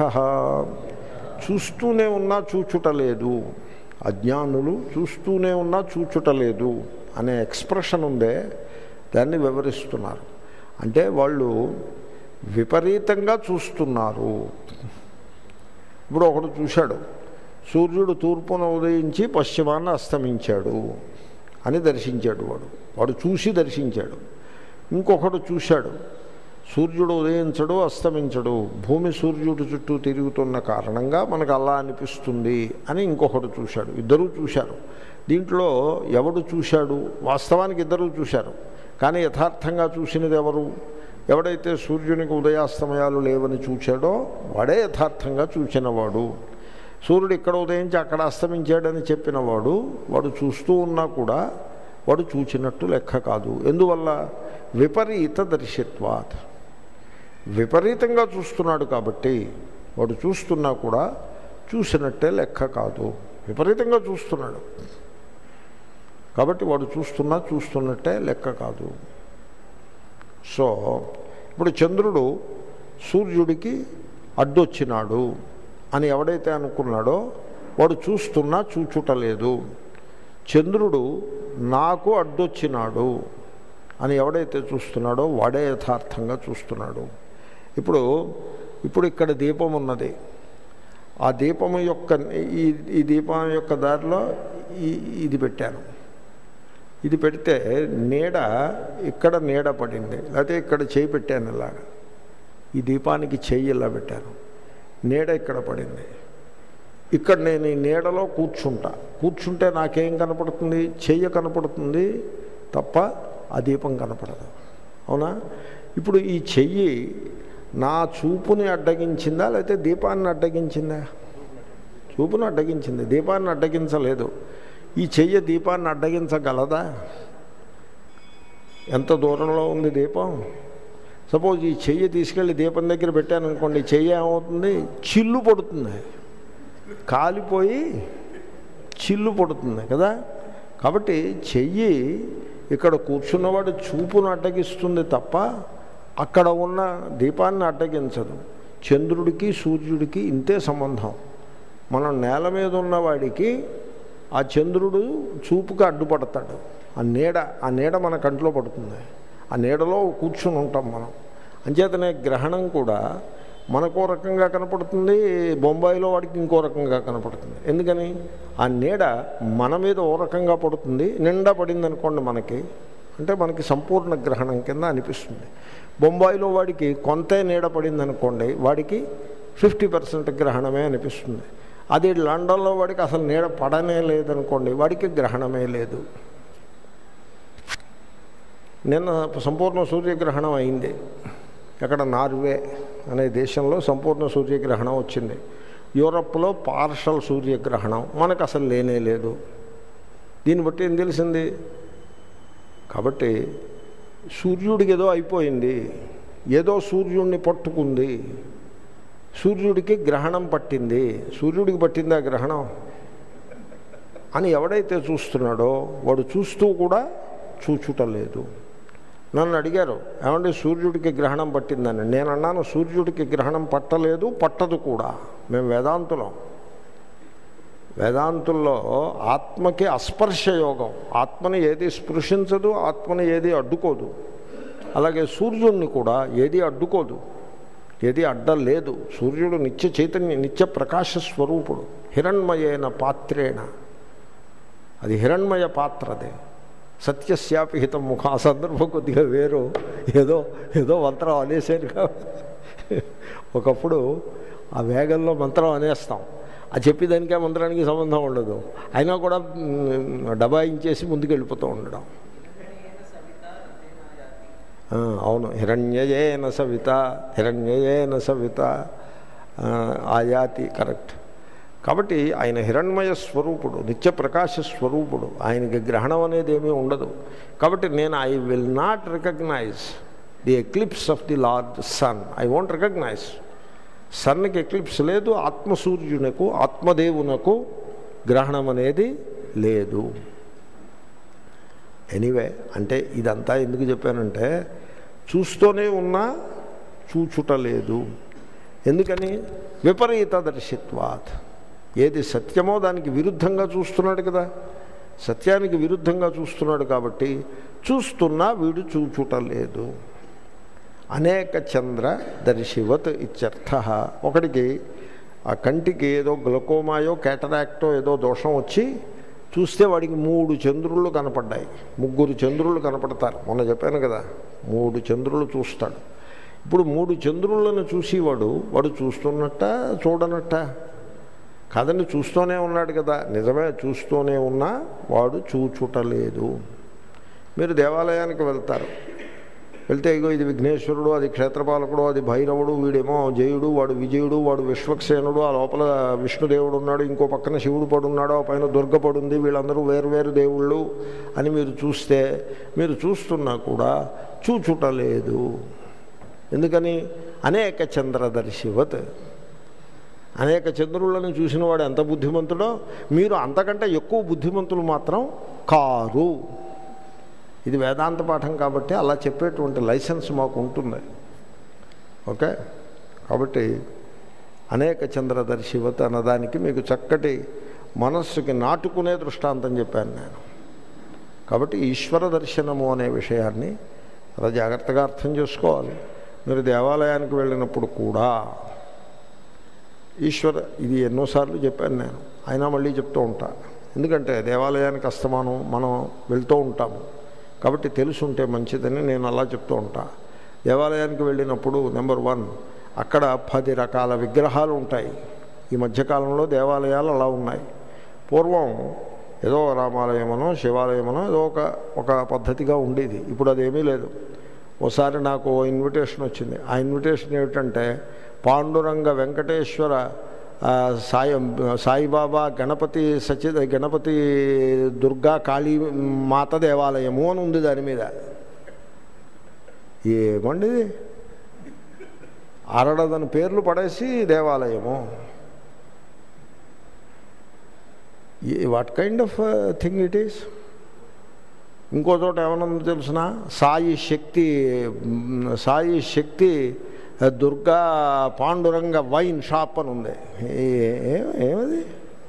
చూస్తూనే ఉన్నా చూచుటలేదు అజ్ఞానులు చూస్తూనే ఉన్నా చూచుటలేదు అనే ఎక్స్ప్రెషన్ ఉందే దాన్ని వివరిస్తున్నారు అంటే వాళ్ళు విపరీతంగా చూస్తున్నారు ఇప్పుడు ఒకడు చూశాడు సూర్యుడు తూర్పున ఉదయించి పశ్చిమాన అస్తమించాడు అని దర్శించాడు వాడు వాడు చూసి దర్శించాడు ఇంకొకడు చూశాడు సూర్యుడు ఉదయించడు అస్తమించడు భూమి సూర్యుడు చుట్టూ తిరుగుతున్న కారణంగా మనకు అలా అనిపిస్తుంది అని ఇంకొకడు చూశాడు ఇద్దరూ చూశారు దీంట్లో ఎవడు చూశాడు వాస్తవానికి ఇద్దరూ చూశారు కానీ యథార్థంగా చూసినది ఎవరు ఎవడైతే సూర్యునికి ఉదయాస్తమయాలు లేవని చూశాడో వాడే యథార్థంగా చూసినవాడు సూర్యుడు ఇక్కడ ఉదయించి అక్కడ అస్తమించాడని చెప్పినవాడు వాడు చూస్తూ ఉన్నా కూడా వాడు చూచినట్టు లెక్క కాదు ఎందువల్ల విపరీత దర్శిత్వాత్ విపరీతంగా చూస్తున్నాడు కాబట్టి వాడు చూస్తున్నా కూడా చూసినట్టే లెక్క కాదు విపరీతంగా చూస్తున్నాడు కాబట్టి వాడు చూస్తున్నా చూస్తున్నట్టే లెక్క కాదు సో ఇప్పుడు చంద్రుడు సూర్యుడికి అడ్డొచ్చినాడు అని ఎవడైతే అనుకున్నాడో వాడు చూస్తున్నా చూచుటలేదు చంద్రుడు నాకు అడ్డొచ్చినాడు అని ఎవడైతే చూస్తున్నాడో వాడే యథార్థంగా చూస్తున్నాడు ఇప్పుడు ఇప్పుడు ఇక్కడ దీపం ఉన్నది ఆ దీపము యొక్క ఈ ఈ దీపం యొక్క దారిలో ఈ ఇది పెట్టాను ఇది పెడితే నీడ ఇక్కడ నీడ పడింది లేకపోతే ఇక్కడ చేయి పెట్టాను ఇలాగా ఈ దీపానికి చెయ్యి ఇలా పెట్టాను నీడ ఇక్కడ పడింది ఇక్కడ నేను ఈ నీడలో కూర్చుంటా కూర్చుంటే నాకేం కనపడుతుంది చెయ్య కనపడుతుంది తప్ప ఆ దీపం కనపడదు అవునా ఇప్పుడు ఈ చెయ్యి నా చూపుని అడ్డగించిందా లేకపోతే దీపాన్ని అడ్డగించిందా చూపును అడ్డగించింది దీపాన్ని అడ్డగించలేదు ఈ చెయ్యి దీపాన్ని అడ్డగించగలదా ఎంత దూరంలో ఉంది దీపం సపోజ్ ఈ చెయ్యి తీసుకెళ్ళి దీపం దగ్గర పెట్టాను అనుకోండి చెయ్యి ఏమవుతుంది చిల్లు పడుతుంది కాలిపోయి చిల్లు పడుతుంది కదా కాబట్టి చెయ్యి ఇక్కడ కూర్చున్నవాడు చూపును అడ్డగిస్తుంది తప్ప అక్కడ ఉన్న దీపాన్ని అడ్డగించదు చంద్రుడికి సూర్యుడికి ఇంతే సంబంధం మనం నేల మీద ఉన్నవాడికి ఆ చంద్రుడు చూపుకి అడ్డుపడతాడు ఆ నీడ ఆ నీడ మన కంట్లో పడుతుంది ఆ నీడలో కూర్చుని ఉంటాం మనం అంచేతనే గ్రహణం కూడా మనకో రకంగా కనపడుతుంది బొంబాయిలో వాడికి ఇంకో రకంగా కనపడుతుంది ఎందుకని ఆ నీడ మన మీద ఓ రకంగా పడుతుంది నిండా పడింది అనుకోండి మనకి అంటే మనకి సంపూర్ణ గ్రహణం కింద అనిపిస్తుంది బొంబాయిలో వాడికి కొంతే నీడ పడింది అనుకోండి వాడికి ఫిఫ్టీ పర్సెంట్ గ్రహణమే అనిపిస్తుంది అది లండన్లో వాడికి అసలు నీడ పడనే లేదనుకోండి వాడికి గ్రహణమే లేదు నిన్న సంపూర్ణ సూర్యగ్రహణం అయింది అక్కడ నార్వే అనే దేశంలో సంపూర్ణ సూర్యగ్రహణం వచ్చింది యూరప్లో పార్షల్ సూర్యగ్రహణం మనకు అసలు లేనే లేదు దీన్ని బట్టి ఏం తెలిసింది కాబట్టి సూర్యుడికి ఏదో అయిపోయింది ఏదో సూర్యుడిని పట్టుకుంది సూర్యుడికి గ్రహణం పట్టింది సూర్యుడికి పట్టింది ఆ గ్రహణం అని ఎవడైతే చూస్తున్నాడో వాడు చూస్తూ కూడా చూచుటలేదు నన్ను అడిగారు ఏమంటే సూర్యుడికి గ్రహణం పట్టిందని నేను అన్నాను సూర్యుడికి గ్రహణం పట్టలేదు పట్టదు కూడా మేము వేదాంతులం వేదాంతుల్లో ఆత్మకి అస్పర్శ యోగం ఆత్మని ఏది స్పృశించదు ఆత్మని ఏది అడ్డుకోదు అలాగే సూర్యుడిని కూడా ఏది అడ్డుకోదు ఏది అడ్డం లేదు సూర్యుడు నిత్య చైతన్య నిత్య ప్రకాశ స్వరూపుడు హిరణ్మయైన పాత్రేణ అది హిరణ్మయ పాత్రదే సత్యశాపి హితం ముఖ ఆ సందర్భం కొద్దిగా వేరు ఏదో ఏదో మంత్రం అనేసాను కాబట్టి ఒకప్పుడు ఆ వేగంలో మంత్రం అనేస్తాం ఆ చెప్పేదానికే మంత్రానికి సంబంధం ఉండదు అయినా కూడా మ్, డబాయించేసి ముందుకు వెళ్ళిపోతూ ఉండడం ఆ, అవును హిరణ్యయేన సవిత హిరణ్యయేన సవిత ఆ, ఆయాతి కరెక్ట్ కాబట్టి ఆయన హిరణ్మయ స్వరూపుడు నిత్య ప్రకాశ స్వరూపుడు ఆయనకి గ్రహణం అనేది ఏమీ ఉండదు కాబట్టి నేను I will not recognize the eclipse of the lord sun I won't recognize సన్కి ఎక్లిప్స్ లేదు ఆత్మసూర్యునకు ఆత్మదేవునకు గ్రహణం అనేది లేదు ఎనీవే అంటే ఇదంతా ఎందుకు చెప్పానంటే చూస్తూనే ఉన్నా చూచుట లేదు ఎందుకని విపరీత దర్శిత్వాత్ ఏది సత్యమో దానికి విరుద్ధంగా చూస్తున్నాడు కదా సత్యానికి విరుద్ధంగా చూస్తున్నాడు కాబట్టి చూస్తున్నా వీడు చూచుట లేదు అనేక చంద్ర దర్శివత్ ఇత్యర్థ ఒకడికి ఆ కంటికి ఏదో గ్లకోమాయో కేటరాక్టో ఏదో దోషం వచ్చి చూస్తే వాడికి మూడు చంద్రులు కనపడ్డాయి ముగ్గురు చంద్రులు కనపడతారు మొన్న చెప్పాను కదా మూడు చంద్రులు చూస్తాడు ఇప్పుడు మూడు చంద్రులను చూసేవాడు వాడు చూస్తున్నట్ట చూడనట్ట కాదండి చూస్తూనే ఉన్నాడు కదా నిజమే చూస్తూనే ఉన్నా వాడు చూచుటలేదు మీరు దేవాలయానికి వెళ్తారు వెళ్తే ఇగో ఇది విఘ్నేశ్వరుడు అది క్షేత్రపాలకుడు అది భైరవుడు వీడేమో జయుడు వాడు విజయుడు వాడు విశ్వక్సేనుడు ఆ లోపల విష్ణుదేవుడు ఉన్నాడు ఇంకో పక్కన శివుడు పడున్నాడు ఆ పైన దుర్గ పడుంది వీళ్ళందరూ వేరువేరు దేవుళ్ళు అని మీరు చూస్తే మీరు చూస్తున్నా కూడా చూచుటలేదు ఎందుకని అనేక చంద్రదర్శివత్ అనేక చంద్రులను చూసిన వాడు ఎంత బుద్ధిమంతుడో మీరు అంతకంటే ఎక్కువ బుద్ధిమంతులు మాత్రం కారు ఇది వేదాంత పాఠం కాబట్టి అలా చెప్పేటువంటి లైసెన్స్ మాకు ఉంటుంది ఓకే కాబట్టి అనేక చంద్రదర్శివత అన్నదానికి మీకు చక్కటి మనస్సుకి నాటుకునే దృష్టాంతం చెప్పాను నేను కాబట్టి ఈశ్వర దర్శనము అనే విషయాన్ని చాలా జాగ్రత్తగా అర్థం చేసుకోవాలి మీరు దేవాలయానికి వెళ్ళినప్పుడు కూడా ఈశ్వర ఇది ఎన్నోసార్లు చెప్పాను నేను అయినా మళ్ళీ చెప్తూ ఉంటా ఎందుకంటే దేవాలయానికి అస్తమానం మనం వెళ్తూ ఉంటాము కాబట్టి తెలుసుంటే మంచిదని నేను అలా చెప్తూ ఉంటా దేవాలయానికి వెళ్ళినప్పుడు నెంబర్ వన్ అక్కడ పది రకాల విగ్రహాలు ఉంటాయి ఈ మధ్యకాలంలో దేవాలయాలు అలా ఉన్నాయి పూర్వం ఏదో రామాలయమనో శివాలయమనో ఏదో ఒక ఒక పద్ధతిగా ఉండేది ఇప్పుడు అదేమీ లేదు ఓసారి నాకు ఓ ఇన్విటేషన్ వచ్చింది ఆ ఇన్విటేషన్ ఏమిటంటే పాండురంగ వెంకటేశ్వర ఆ, సాయి సాయిబాబా గణపతి సచిద గణపతి దుర్గా కాళీ మాత దేవాలయము అని ఉంది దాని మీద ఏమండి ఇది? అరడదని పేర్లు పడేసి దేవాలయము what kind of thing it is ఇంకో చోట ఏమన్నా తెలుసిన సాయి శక్తి మ్, సాయి శక్తి ఆ, దుర్గా పాండురంగ వైన్ షాప్ అని ఉంది ఏ- ఏ- ఏమది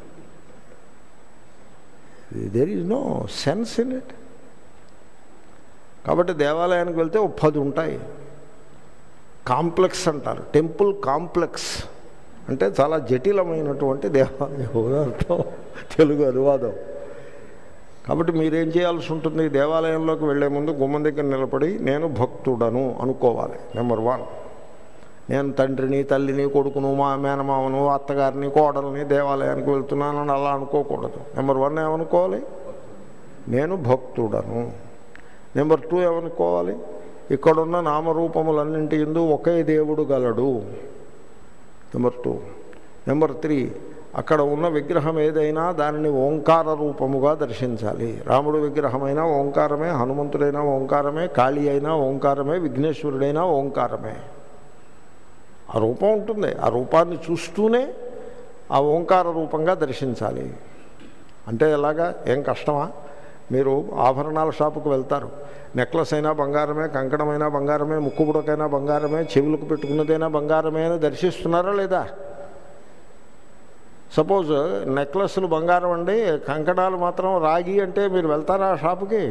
there is no sense in it కాబట్టి దేవాలయానికి వెళ్తే ఓ పది ఉంటాయి కాంప్లెక్స్ అంటారు టెంపుల్ కాంప్లెక్స్ అంటే చాలా జటిలమైనటువంటి దేవాలయం అర్థం తెలుగు అనువాదం కాబట్టి మీరేం చేయాల్సి ఉంటుంది దేవాలయంలోకి వెళ్ళే ముందు గుమ్మం దగ్గర నిలబడి నేను భక్తుడను అనుకోవాలి నెంబర్ వన్ నేను తండ్రిని తల్లిని కొడుకును మా మేనమామను అత్తగారిని కోడల్ని దేవాలయానికి వెళ్తున్నానని అలా అనుకోకూడదు నెంబర్ వన్ ఏమనుకోవాలి నేను భక్తుడను నెంబర్ టూ ఏమనుకోవాలి ఇక్కడున్న నామరూపములన్నింటి ఎందు ఒకే దేవుడు గలడు నెంబర్ టూ నెంబర్ త్రీ అక్కడ ఉన్న విగ్రహం ఏదైనా దానిని ఓంకార రూపముగా దర్శించాలి రాముడు విగ్రహమైనా ఓంకారమే హనుమంతుడైనా ఓంకారమే కాళీ అయినా ఓంకారమే విఘ్నేశ్వరుడైనా ఓంకారమే ఆ రూపం ఉంటుంది ఆ రూపాన్ని చూస్తూనే ఆ ఓంకార రూపంగా దర్శించాలి అంటే ఎలాగా ఏం కష్టమా మీరు ఆభరణాల షాపుకు వెళ్తారు నెక్లెస్ అయినా బంగారమే కంకణమైనా బంగారమే ముక్కుబుడకైనా బంగారమే చెవులకు పెట్టుకున్నదైనా బంగారమే అని దర్శిస్తున్నారా లేదా సపోజ్ నెక్లెస్లు బంగారం అండి కంకణాలు మాత్రం రాగి అంటే మీరు వెళ్తారా ఆ షాపుకి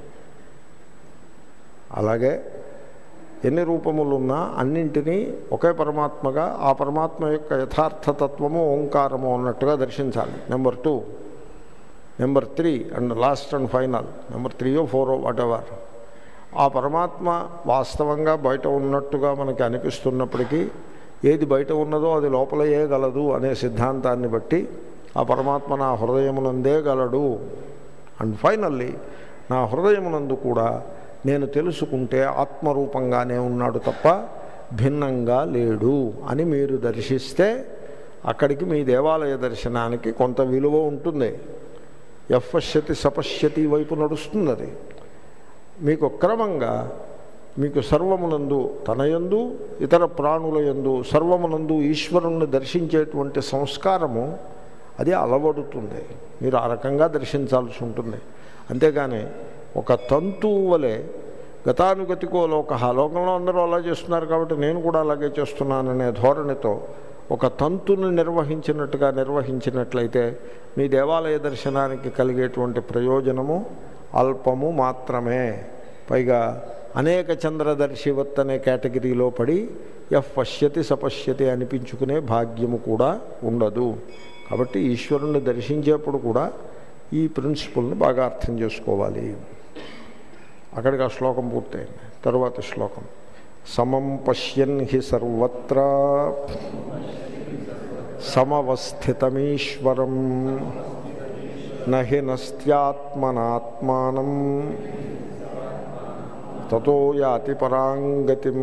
అలాగే ఎన్ని రూపములున్నా అన్నింటినీ ఒకే పరమాత్మగా ఆ పరమాత్మ యొక్క యథార్థతత్వము ఓంకారము అన్నట్టుగా దర్శించాలి number two number three and last and final number త్రీయో ఫోరో వాట్ ఎవర్ ఆ పరమాత్మ వాస్తవంగా బయట ఉన్నట్టుగా మనకి అనిపిస్తున్నప్పటికీ ఏది బయట ఉన్నదో అది లోపలయే గలదు అనే సిద్ధాంతాన్ని బట్టి ఆ పరమాత్మ నా హృదయమునందే గలడు అండ్ ఫైనల్లీ నా హృదయమునందు కూడా నేను తెలుసుకుంటే ఆత్మరూపంగానే ఉన్నాడు తప్ప భిన్నంగా లేడు అని మీరు దర్శిస్తే అక్కడికి మీ దేవాలయ దర్శనానికి కొంత విలువ ఉంటుంది ఎఫ్పశ్యతి సపశ్యతి వైపు నడుస్తుంది అది మీకు క్రమంగా మీకు సర్వమునందు తనయందు ఇతర ప్రాణుల యందు సర్వమునందు ఈశ్వరుణ్ణి దర్శించేటువంటి సంస్కారము అది అలవడుతుంది మీరు ఆ రకంగా దర్శించాల్సి ఉంటుంది అంతేగాని ఒక తంతువు వలె గతానుగతికో లోక లోకంలో అందరూ అలా చేస్తున్నారు కాబట్టి నేను కూడా అలాగే చేస్తున్నాననే ధోరణితో ఒక తంతుని నిర్వహించినట్టుగా నిర్వహించినట్లయితే మీ దేవాలయ దర్శనానికి కలిగేటువంటి ప్రయోజనము అల్పము మాత్రమే పైగా అనేక చంద్రదర్శివత్ అనే కేటగిరీలో పడి ఎఫ్ పశ్యతి సపశ్యతి అనిపించుకునే భాగ్యము కూడా ఉండదు కాబట్టి ఈశ్వరుణ్ణి దర్శించేప్పుడు కూడా ఈ ప్రిన్సిపుల్ని బాగా అర్థం చేసుకోవాలి అక్కడికి ఆ శ్లోకం పూర్తయింది తరువాత శ్లోకం సమం పశ్యన్ హి సర్వత్రా సమవస్థితమీశ్వరం నహి నస్త్యాత్మనాత్మానం తతో యాతి పరాంగతిం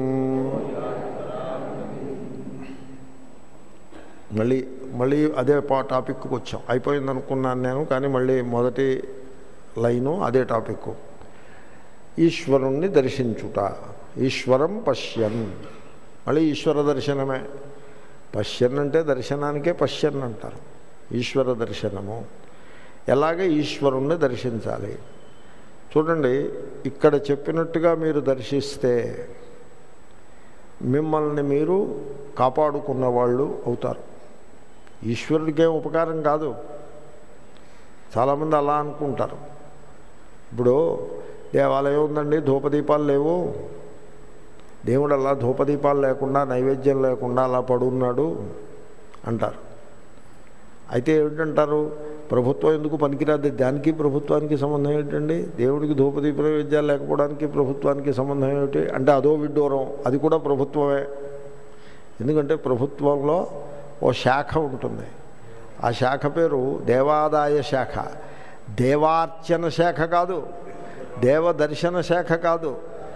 మళ్ళీ మళ్ళీ అదే పా టాపిక్కి వచ్చాం అయిపోయింది అనుకున్నాను నేను కానీ మళ్ళీ మొదటి లైను అదే టాపిక్ ఈశ్వరుణ్ణి దర్శించుట ఈశ్వరం పశ్యన్ మళ్ళీ ఈశ్వర దర్శనమే పశ్యన్ అంటే దర్శనానికే పశ్యన్ అంటారు ఈశ్వర దర్శనము ఎలాగ ఈశ్వరుణ్ణి దర్శించాలి చూడండి ఇక్కడ చెప్పినట్టుగా మీరు దర్శిస్తే మిమ్మల్ని మీరు కాపాడుకున్న వాళ్ళు అవుతారు ఈశ్వరుడికేం ఉపకారం కాదు చాలామంది అలా అనుకుంటారు ఇప్పుడు దేవాలయం ఉందండి ధూపదీపాలు లేవు దేవుడు అలా ధూపదీపాలు లేకుండా నైవేద్యం లేకుండా అలా పడున్నాడు అంటారు అయితే ఏమిటంటారు ప్రభుత్వం ఎందుకు పనికిరాదు దానికి ప్రభుత్వానికి సంబంధం ఏంటండి దేవుడికి ధూపదీప నైవేద్యాలు లేకపోవడానికి ప్రభుత్వానికి సంబంధం ఏమిటి అంటే అదో విడ్డూరం అది కూడా ప్రభుత్వమే ఎందుకంటే ప్రభుత్వంలో ఓ శాఖ ఉంటుంది ఆ శాఖ పేరు దేవాదాయ శాఖ దేవార్చన శాఖ కాదు దేవదర్శన శాఖ కాదు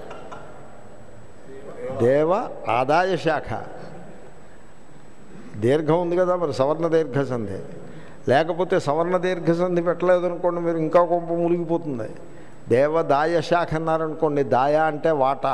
దేవ ఆదాయ శాఖ దీర్ఘం ఉంది కదా మరి సవర్ణ దీర్ఘ సంధి లేకపోతే సవర్ణ దీర్ఘ సంధి పెట్టలేదు అనుకోండి మీరు ఇంకా కొంప మునిగిపోతుంది దేవదాయ శాఖ అన్నారనుకోండి దాయ అంటే వాటా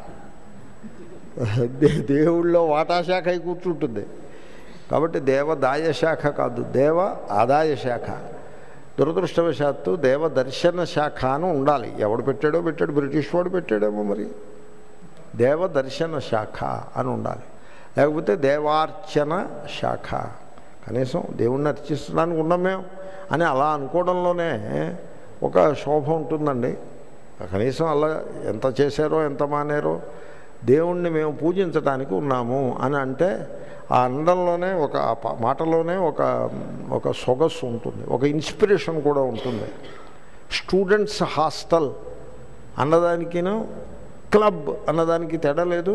దే- దేవుళ్ళో వాటా శాఖ అయి కూర్చుంటుంది కాబట్టి దేవదాయ శాఖ కాదు దేవ ఆదాయ శాఖ దురదృష్టవశాత్తు దేవ దర్శన శాఖ అని ఉండాలి ఎవడు పెట్టాడో పెట్టాడు బ్రిటిష్ వాడు పెట్టాడేమో మరి దేవ దర్శన శాఖ అని ఉండాలి లేకపోతే దేవార్చన శాఖ కనీసం దేవుణ్ణి అర్చిస్తున్నానికి ఉన్నాం మేము అని అలా అనుకోవడంలోనే ఒక శోభ ఉంటుందండి కనీసం అలా ఎంత చేశారో ఎంత మానేరో దేవుణ్ణి మేము పూజించడానికి ఉన్నాము అని అంటే ఆ అండంలోనే ఒక ఆ ప- మాటలోనే ఒక ఒక సొగస్సు ఉంటుంది ఒక ఇన్స్పిరేషన్ కూడా ఉంటుంది స్టూడెంట్స్ హాస్టల్ అన్నదానికిను క్లబ్ అన్నదానికి తేడా లేదు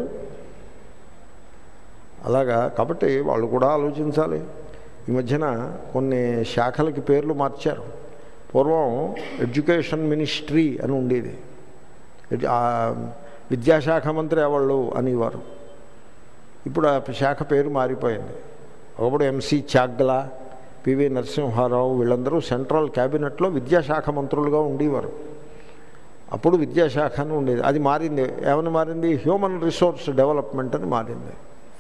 అలాగా కాబట్టి వాళ్ళు కూడా ఆలోచించాలి ఈ మధ్యన కొన్ని శాఖలకి పేర్లు మార్చారు పూర్వం ఎడ్యుకేషన్ మినిస్ట్రీ అని ఉండేది ఎడ్- ఆ విద్యాశాఖ మంత్రి ఎవళ్ళు అనేవారు ఇప్పుడు ఆ శాఖ పేరు మారిపోయింది ఒకప్పుడు ఎంసీ చాగ్లా పివి నరసింహారావు వీళ్ళందరూ సెంట్రల్ క్యాబినెట్లో విద్యాశాఖ మంత్రులుగా ఉండేవారు అప్పుడు విద్యాశాఖ అని ఉండేది అది మారింది ఏమని మారింది హ్యూమన్ రిసోర్స్ డెవలప్మెంట్ అని మారింది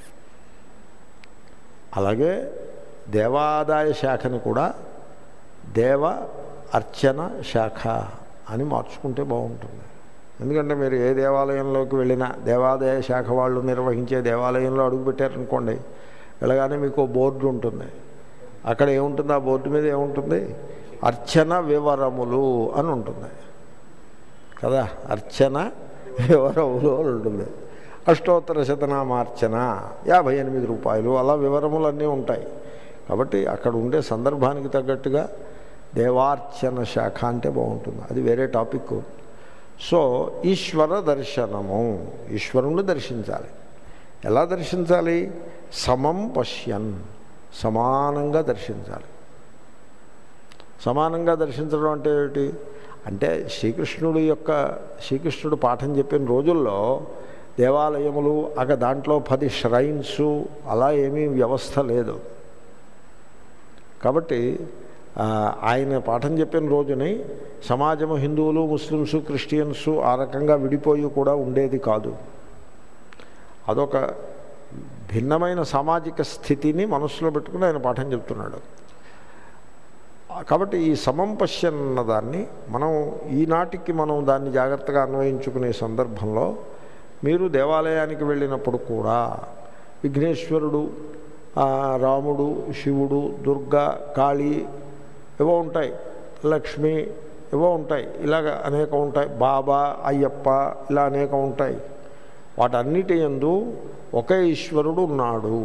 అలాగే దేవాదాయ శాఖని కూడా దేవ అర్చన శాఖ అని మార్చుకుంటే బాగుంటుంది ఎందుకంటే మీరు ఏ దేవాలయంలోకి వెళ్ళినా దేవాదాయ శాఖ వాళ్ళు నిర్వహించే దేవాలయంలో అడుగుపెట్టారనుకోండి వెళ్ళగానే మీకు ఓ బోర్డు ఉంటుంది అక్కడ ఏముంటుంది ఆ బోర్డు మీద ఏముంటుంది అర్చన వివరములు అని ఉంటుంది కదా అర్చన వివరములు అని ఉంటుంది అష్టోత్తర శతనామార్చన యాభై ఎనిమిది రూపాయలు అలా వివరములన్నీ ఉంటాయి కాబట్టి అక్కడ ఉండే సందర్భానికి తగ్గట్టుగా దేవార్చన శాఖ అంటే బాగుంటుంది అది వేరే టాపిక్ సో ఈశ్వర దర్శనము ఈశ్వరుణ్ణి దర్శించాలి ఎలా దర్శించాలి సమం పశ్యన్ సమానంగా దర్శించాలి సమానంగా దర్శించడం అంటే ఏమిటి అంటే శ్రీకృష్ణుడు యొక్క శ్రీకృష్ణుడు పాఠం చెప్పిన రోజుల్లో దేవాలయములు అక దాంట్లో పది ష్రైన్స్ అలా ఏమీ వ్యవస్థ లేదు కాబట్టి ఆ, ఆయన పాఠం చెప్పిన రోజుని సమాజము హిందువులు ముస్లిమ్స్ క్రిస్టియన్స్ ఆ రకంగా విడిపోయి కూడా ఉండేది కాదు అదొక భిన్నమైన సామాజిక స్థితిని మనసులో పెట్టుకుని ఆయన పాఠం చెప్తున్నాడు కాబట్టి ఈ సమం పశ్యన్ అన్న దాన్ని మనం ఈనాటికి మనం దాన్ని జాగ్రత్తగా అన్వయించుకునే సందర్భంలో మీరు దేవాలయానికి వెళ్ళినప్పుడు కూడా విఘ్నేశ్వరుడు ఆ, రాముడు శివుడు దుర్గా కాళీ ఏవో ఉంటాయి లక్ష్మి ఏవో ఉంటాయి ఇలాగ అనేకం ఉంటాయి బాబా అయ్యప్ప ఇలా అనేకం ఉంటాయి వాటన్నిటి యందు ఒకే ఈశ్వరుడు ఉన్నాడు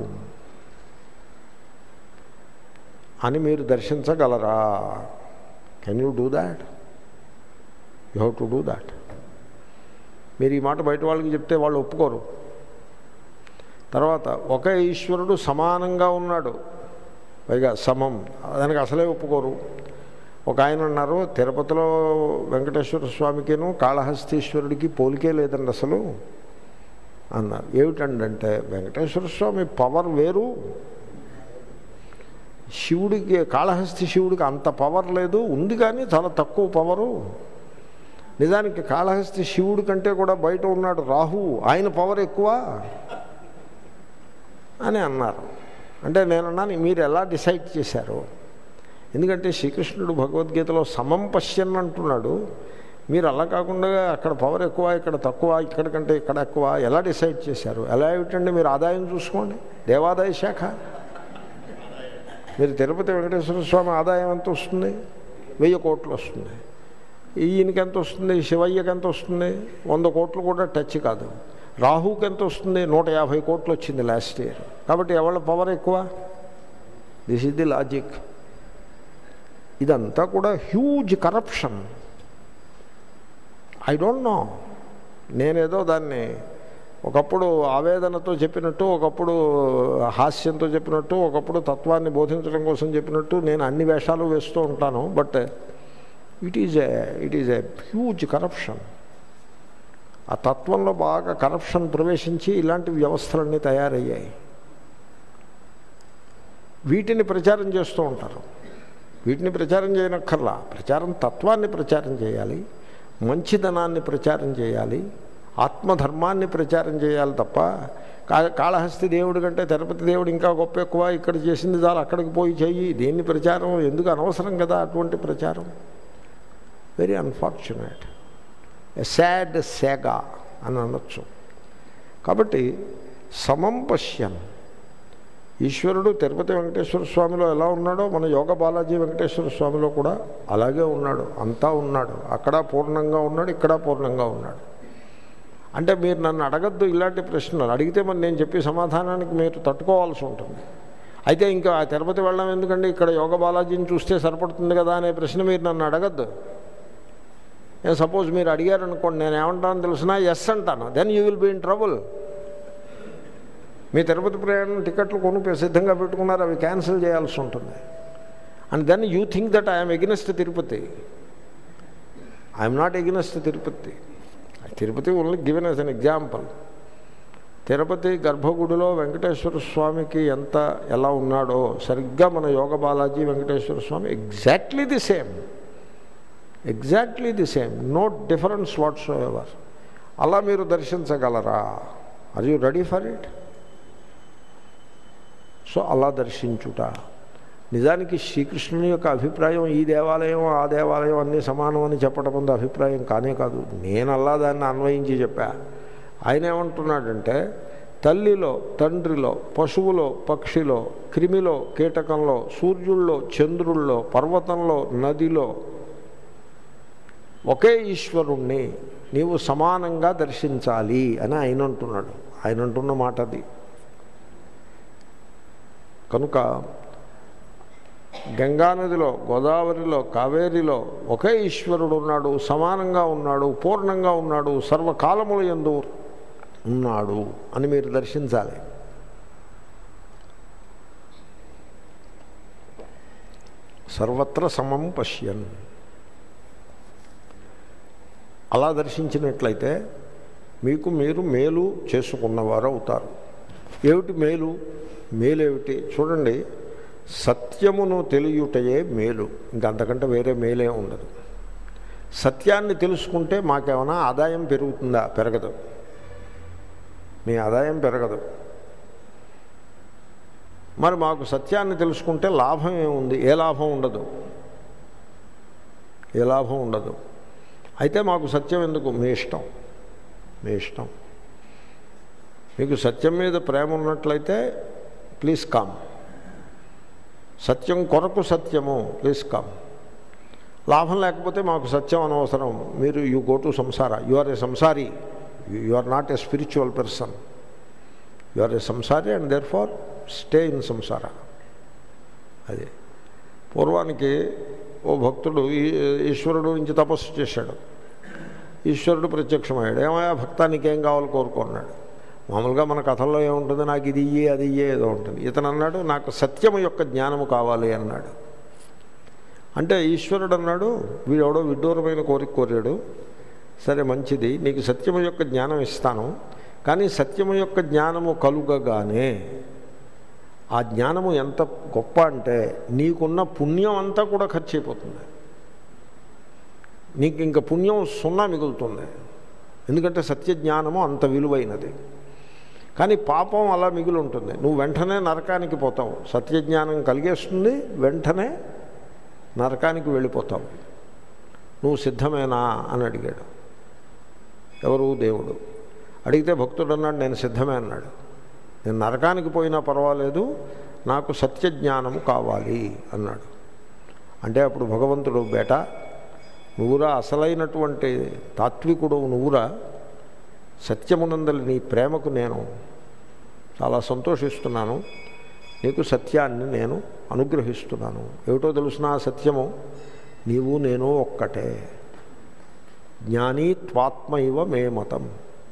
అని మీరు దర్శించగలరా can you do that you have to do that మీరు ఈ మాట బయట వాళ్ళకి చెప్తే వాళ్ళు ఒప్పుకోరు తర్వాత ఒకే ఈశ్వరుడు సమానంగా ఉన్నాడు పైగా సమం దానికి అసలే ఒప్పుకోరు ఒక ఆయన అన్నారు తిరుపతిలో వెంకటేశ్వర స్వామికిను కాళహస్తీశ్వరుడికి పోలికే లేదండి అసలు అన్నారు ఏమిటంటే వెంకటేశ్వర స్వామి పవర్ వేరు శివుడికి కాళహస్తి శివుడికి అంత పవర్ లేదు ఉంది కానీ చాలా తక్కువ పవరు నిజానికి కాళహస్తి శివుడి కంటే కూడా బయట ఉన్నాడు రాహు ఆయన పవర్ ఎక్కువ అని అన్నారు అంటే నేను అన్నాను మీరు ఎలా డిసైడ్ చేశారు ఎందుకంటే శ్రీకృష్ణుడు భగవద్గీతలో సమం పశ్యన్ అంటున్నాడు మీరు అలా కాకుండా అక్కడ పవర్ ఎక్కువ ఇక్కడ తక్కువ ఇక్కడ కంటే ఇక్కడ ఎక్కువ ఎలా డిసైడ్ చేశారు ఎలా ఏమిటంటే మీరు ఆదాయం చూసుకోండి దేవాదాయ శాఖ మీరు తిరుపతి వెంకటేశ్వర స్వామి ఆదాయం ఎంత వస్తుంది వెయ్యి కోట్లు వస్తుంది ఈయనకి ఎంత వస్తుంది శివయ్యకి ఎంత వస్తుంది వంద కోట్లు కూడా టచ్ కాదు రాహుకి ఎంత వస్తుంది నూట యాభై కోట్లు వచ్చింది లాస్ట్ ఇయర్ కాబట్టి ఎవరి పవర్ ఎక్కువ దిస్ ఇస్ ది లాజిక్ ఇదంతా కూడా huge corruption I don't know నేనేదో దాన్ని ఒకప్పుడు ఆవేదనతో చెప్పినట్టు ఒకప్పుడు హాస్యంతో చెప్పినట్టు ఒకప్పుడు తత్వాన్ని బోధించడం కోసం చెప్పినట్టు నేను అన్ని వేషాలు వేస్తూ ఉంటాను but it is a it is a huge corruption ఆ తత్వంలో బాగా కరప్షన్ ప్రవేశించి ఇలాంటి వ్యవస్థలన్నీ తయారయ్యాయి వీటిని ప్రచారం చేస్తూ ఉంటారు వీటిని ప్రచారం చేయనక్కర్లా ప్రచారం తత్వాన్ని ప్రచారం చేయాలి మంచిదనాన్ని ప్రచారం చేయాలి ఆత్మధర్మాన్ని ప్రచారం చేయాలి తప్ప కా కాళహస్తి దేవుడి కంటే తిరుపతి దేవుడు ఇంకా గొప్ప ఎక్కువ ఇక్కడ చేసింది చాలు అక్కడికి పోయి చెయ్యి దేన్ని ప్రచారం ఎందుకు అనవసరం కదా అటువంటి ప్రచారం very unfortunate a sad saga అని అనొచ్చు కాబట్టి సమం పశ్యన్ ఈశ్వరుడు తిరుపతి వెంకటేశ్వర స్వామిలో ఎలా ఉన్నాడో మన యోగ బాలాజీ వెంకటేశ్వర స్వామిలో కూడా అలాగే ఉన్నాడు అంతా ఉన్నాడు అక్కడ పూర్ణంగా ఉన్నాడు ఇక్కడ పూర్ణంగా ఉన్నాడు అంటే మీరు నన్ను అడగద్దు ఇలాంటి ప్రశ్నలు అడిగితే మరి నేను చెప్పే సమాధానానికి మీరు తట్టుకోవాల్సి ఉంటుంది అయితే ఇంకా ఆ తిరుపతి వెళ్ళడం ఎందుకంటే ఇక్కడ యోగ బాలాజీని చూస్తే సరిపడుతుంది కదా అనే ప్రశ్న మీరు నన్ను అడగద్దు నేను సపోజ్ మీరు అడిగారనుకోండి నేను ఏమంటాను తెలిసినా ఎస్ అంటాను then you will be in trouble మీ తిరుపతి ప్రయాణం టికెట్లు కొనుక్కు సిద్ధంగా పెట్టుకున్నారు అవి క్యాన్సిల్ చేయాల్సి ఉంటుంది and then you think that I'm against Tirupati I'm not against Tirupati Tirupati only given as an example Tirupati గర్భగుడిలో వెంకటేశ్వర స్వామికి ఎంత ఎలా ఉన్నాడో సరిగ్గా మన Yoga Balaji Venkateswara Swami exactly the same exactly the same no difference whatsoever అలా మీరు దర్శించగలరా are you ready for it so అలా దర్శించుట నిజానికి శ్రీకృష్ణుని యొక్క అభిప్రాయం ఈ దేవాలయం ఆ దేవాలయం అన్నీ సమానం అని చెప్పడం ముందు అభిప్రాయం కానే కాదు నేను అలా దాన్ని అన్వయించి చెప్పా ఆయన ఏమంటున్నాడంటే తల్లిలో తండ్రిలో పశువులో పక్షిలో క్రిమిలో కీటకంలో సూర్యుల్లో చంద్రుల్లో పర్వతంలో నదిలో ఒకే ఈశ్వరుణ్ణి నీవు సమానంగా దర్శించాలి అని ఆయన అంటున్నాడు ఆయన అంటున్న మాట అది కనుక గంగానదిలో గోదావరిలో కావేరిలో ఒకే ఈశ్వరుడు ఉన్నాడు సమానంగా ఉన్నాడు పూర్ణంగా ఉన్నాడు సర్వకాలముల ఎందు ఉన్నాడు అని మీరు దర్శించాలి సర్వత్ర సమం పశ్యన్ అలా దర్శించినట్లయితే మీకు మీరు మేలు చేసుకున్నవారు అవుతారు ఏమిటి మేలు మేలేమిటి చూడండి సత్యమును తెలియుటయే మేలు ఇంకంతకంటే వేరే మేలే ఉండదు సత్యాన్ని తెలుసుకుంటే మాకేమైనా ఆదాయం పెరుగుతుందా పెరగదు మీ ఆదాయం పెరగదు మరి మాకు సత్యాన్ని తెలుసుకుంటే లాభం ఏముంది ఏ లాభం ఉండదు ఏ లాభం ఉండదు అయితే మాకు సత్యం ఎందుకు మీ ఇష్టం మీ ఇష్టం మీకు సత్యం మీద ప్రేమ ఉన్నట్లయితే ప్లీజ్ కామ్ సత్యం కొరకు సత్యము ప్లీజ్ కామ్ లాభం లేకపోతే మాకు సత్యం అనవసరం మీరు you go to samsara you are a samsari you are not a spiritual person you are a samsari and therefore stay in samsara అది పూర్వానికి ఓ భక్తుడు ఈ- ఈశ్వరుడు నుంచి తపస్సు చేశాడు ఈశ్వరుడు ప్రత్యక్షమయ్యాడు ఏమయ్యా భక్త నీకేం కావాలో కోరుకున్నాడు మామూలుగా మన కథల్లో ఏముంటుంది నాకు ఇది ఇయ్యే అది ఇయ్యే ఏదో ఉంటుంది ఇతను అన్నాడు నాకు సత్యము యొక్క జ్ఞానము కావాలి అన్నాడు అంటే ఈశ్వరుడు అన్నాడు వీడెవడో విడ్డూరమైన కోరిక కోరాడు సరే మంచిది నీకు సత్యము యొక్క జ్ఞానం ఇస్తాను కానీ సత్యము యొక్క జ్ఞానము కలుగగానే ఆ జ్ఞానము ఎంత గొప్ప అంటే నీకున్న పుణ్యం అంతా కూడా ఖర్చు అయిపోతుంది నీకు ఇంకా పుణ్యం సున్నా మిగులుతుంది ఎందుకంటే సత్య జ్ఞానము అంత విలువైనది కానీ పాపం అలా మిగిలి ఉంటుంది నువ్వు వెంటనే నరకానికి పోతావు సత్యజ్ఞానం కలిగేస్తుంది వెంటనే నరకానికి వెళ్ళిపోతావు నువ్వు సిద్ధమేనా అని అడిగాడు ఎవరు దేవుడు అడిగితే భక్తుడు అన్నాడు నేను సిద్ధమే అన్నాడు నేను నరకానికి పోయినా పర్వాలేదు నాకు సత్యజ్ఞానము కావాలి అన్నాడు అంటే అప్పుడు భగవంతుడు బేట నువ్వురా అసలైనటువంటి తాత్వికుడు నువ్వురా సత్యమునందలి నీ ప్రేమకు నేను చాలా సంతోషిస్తున్నాను నీకు సత్యాన్ని నేను అనుగ్రహిస్తున్నాను ఏమిటో తెలుసిన సత్యము నీవు నేను ఒక్కటే జ్ఞానీ త్వాత్మ ఇవ మే మతం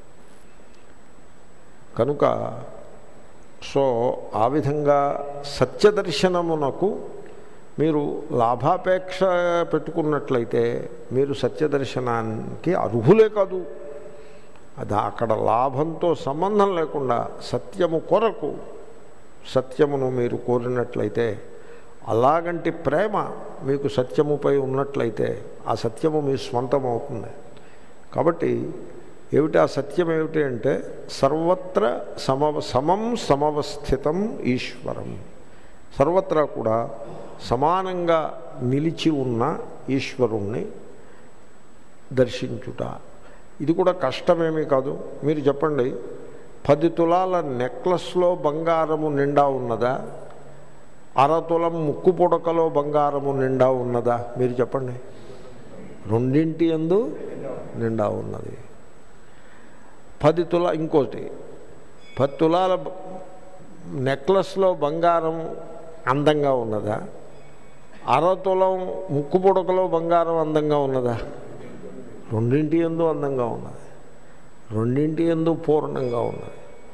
కనుక సో ఆ విధంగా సత్యదర్శనమునకు మీరు లాభాపేక్ష పెట్టుకున్నట్లయితే మీరు సత్యదర్శనానికి అర్హులే కాదు అది అక్కడ లాభంతో సంబంధం లేకుండా సత్యము కొరకు సత్యమును మీరు కోరినట్లయితే అలాగంటి ప్రేమ మీకు సత్యముపై ఉన్నట్లయితే ఆ సత్యము మీ స్వంతం అవుతుంది కాబట్టి ఏమిటి ఆ సత్యం ఏమిటి అంటే సర్వత్ర సమవ సమం సమవస్థితం ఈశ్వరం సర్వత్రా కూడా సమానంగా నిలిచి ఉన్న ఈశ్వరుణ్ణి దర్శించుట ఇది కూడా కష్టమేమీ కాదు మీరు చెప్పండి పది తులాల నెక్లెస్లో బంగారము నిండా ఉన్నదా అరతులం ముక్కు పుడకలో బంగారము నిండా ఉన్నదా మీరు చెప్పండి రెండింటి ఎందు నిండా ఉన్నది పది తుల ఇంకోటి పది తులాల బ- నెక్లెస్లో బంగారం అందంగా ఉన్నదా అరతులం ముక్కు పుడకలో బంగారం అందంగా ఉన్నదా రెండింటి ఎందు అందంగా ఉన్నది రెండింటి ఎందు పూర్ణంగా ఉన్నది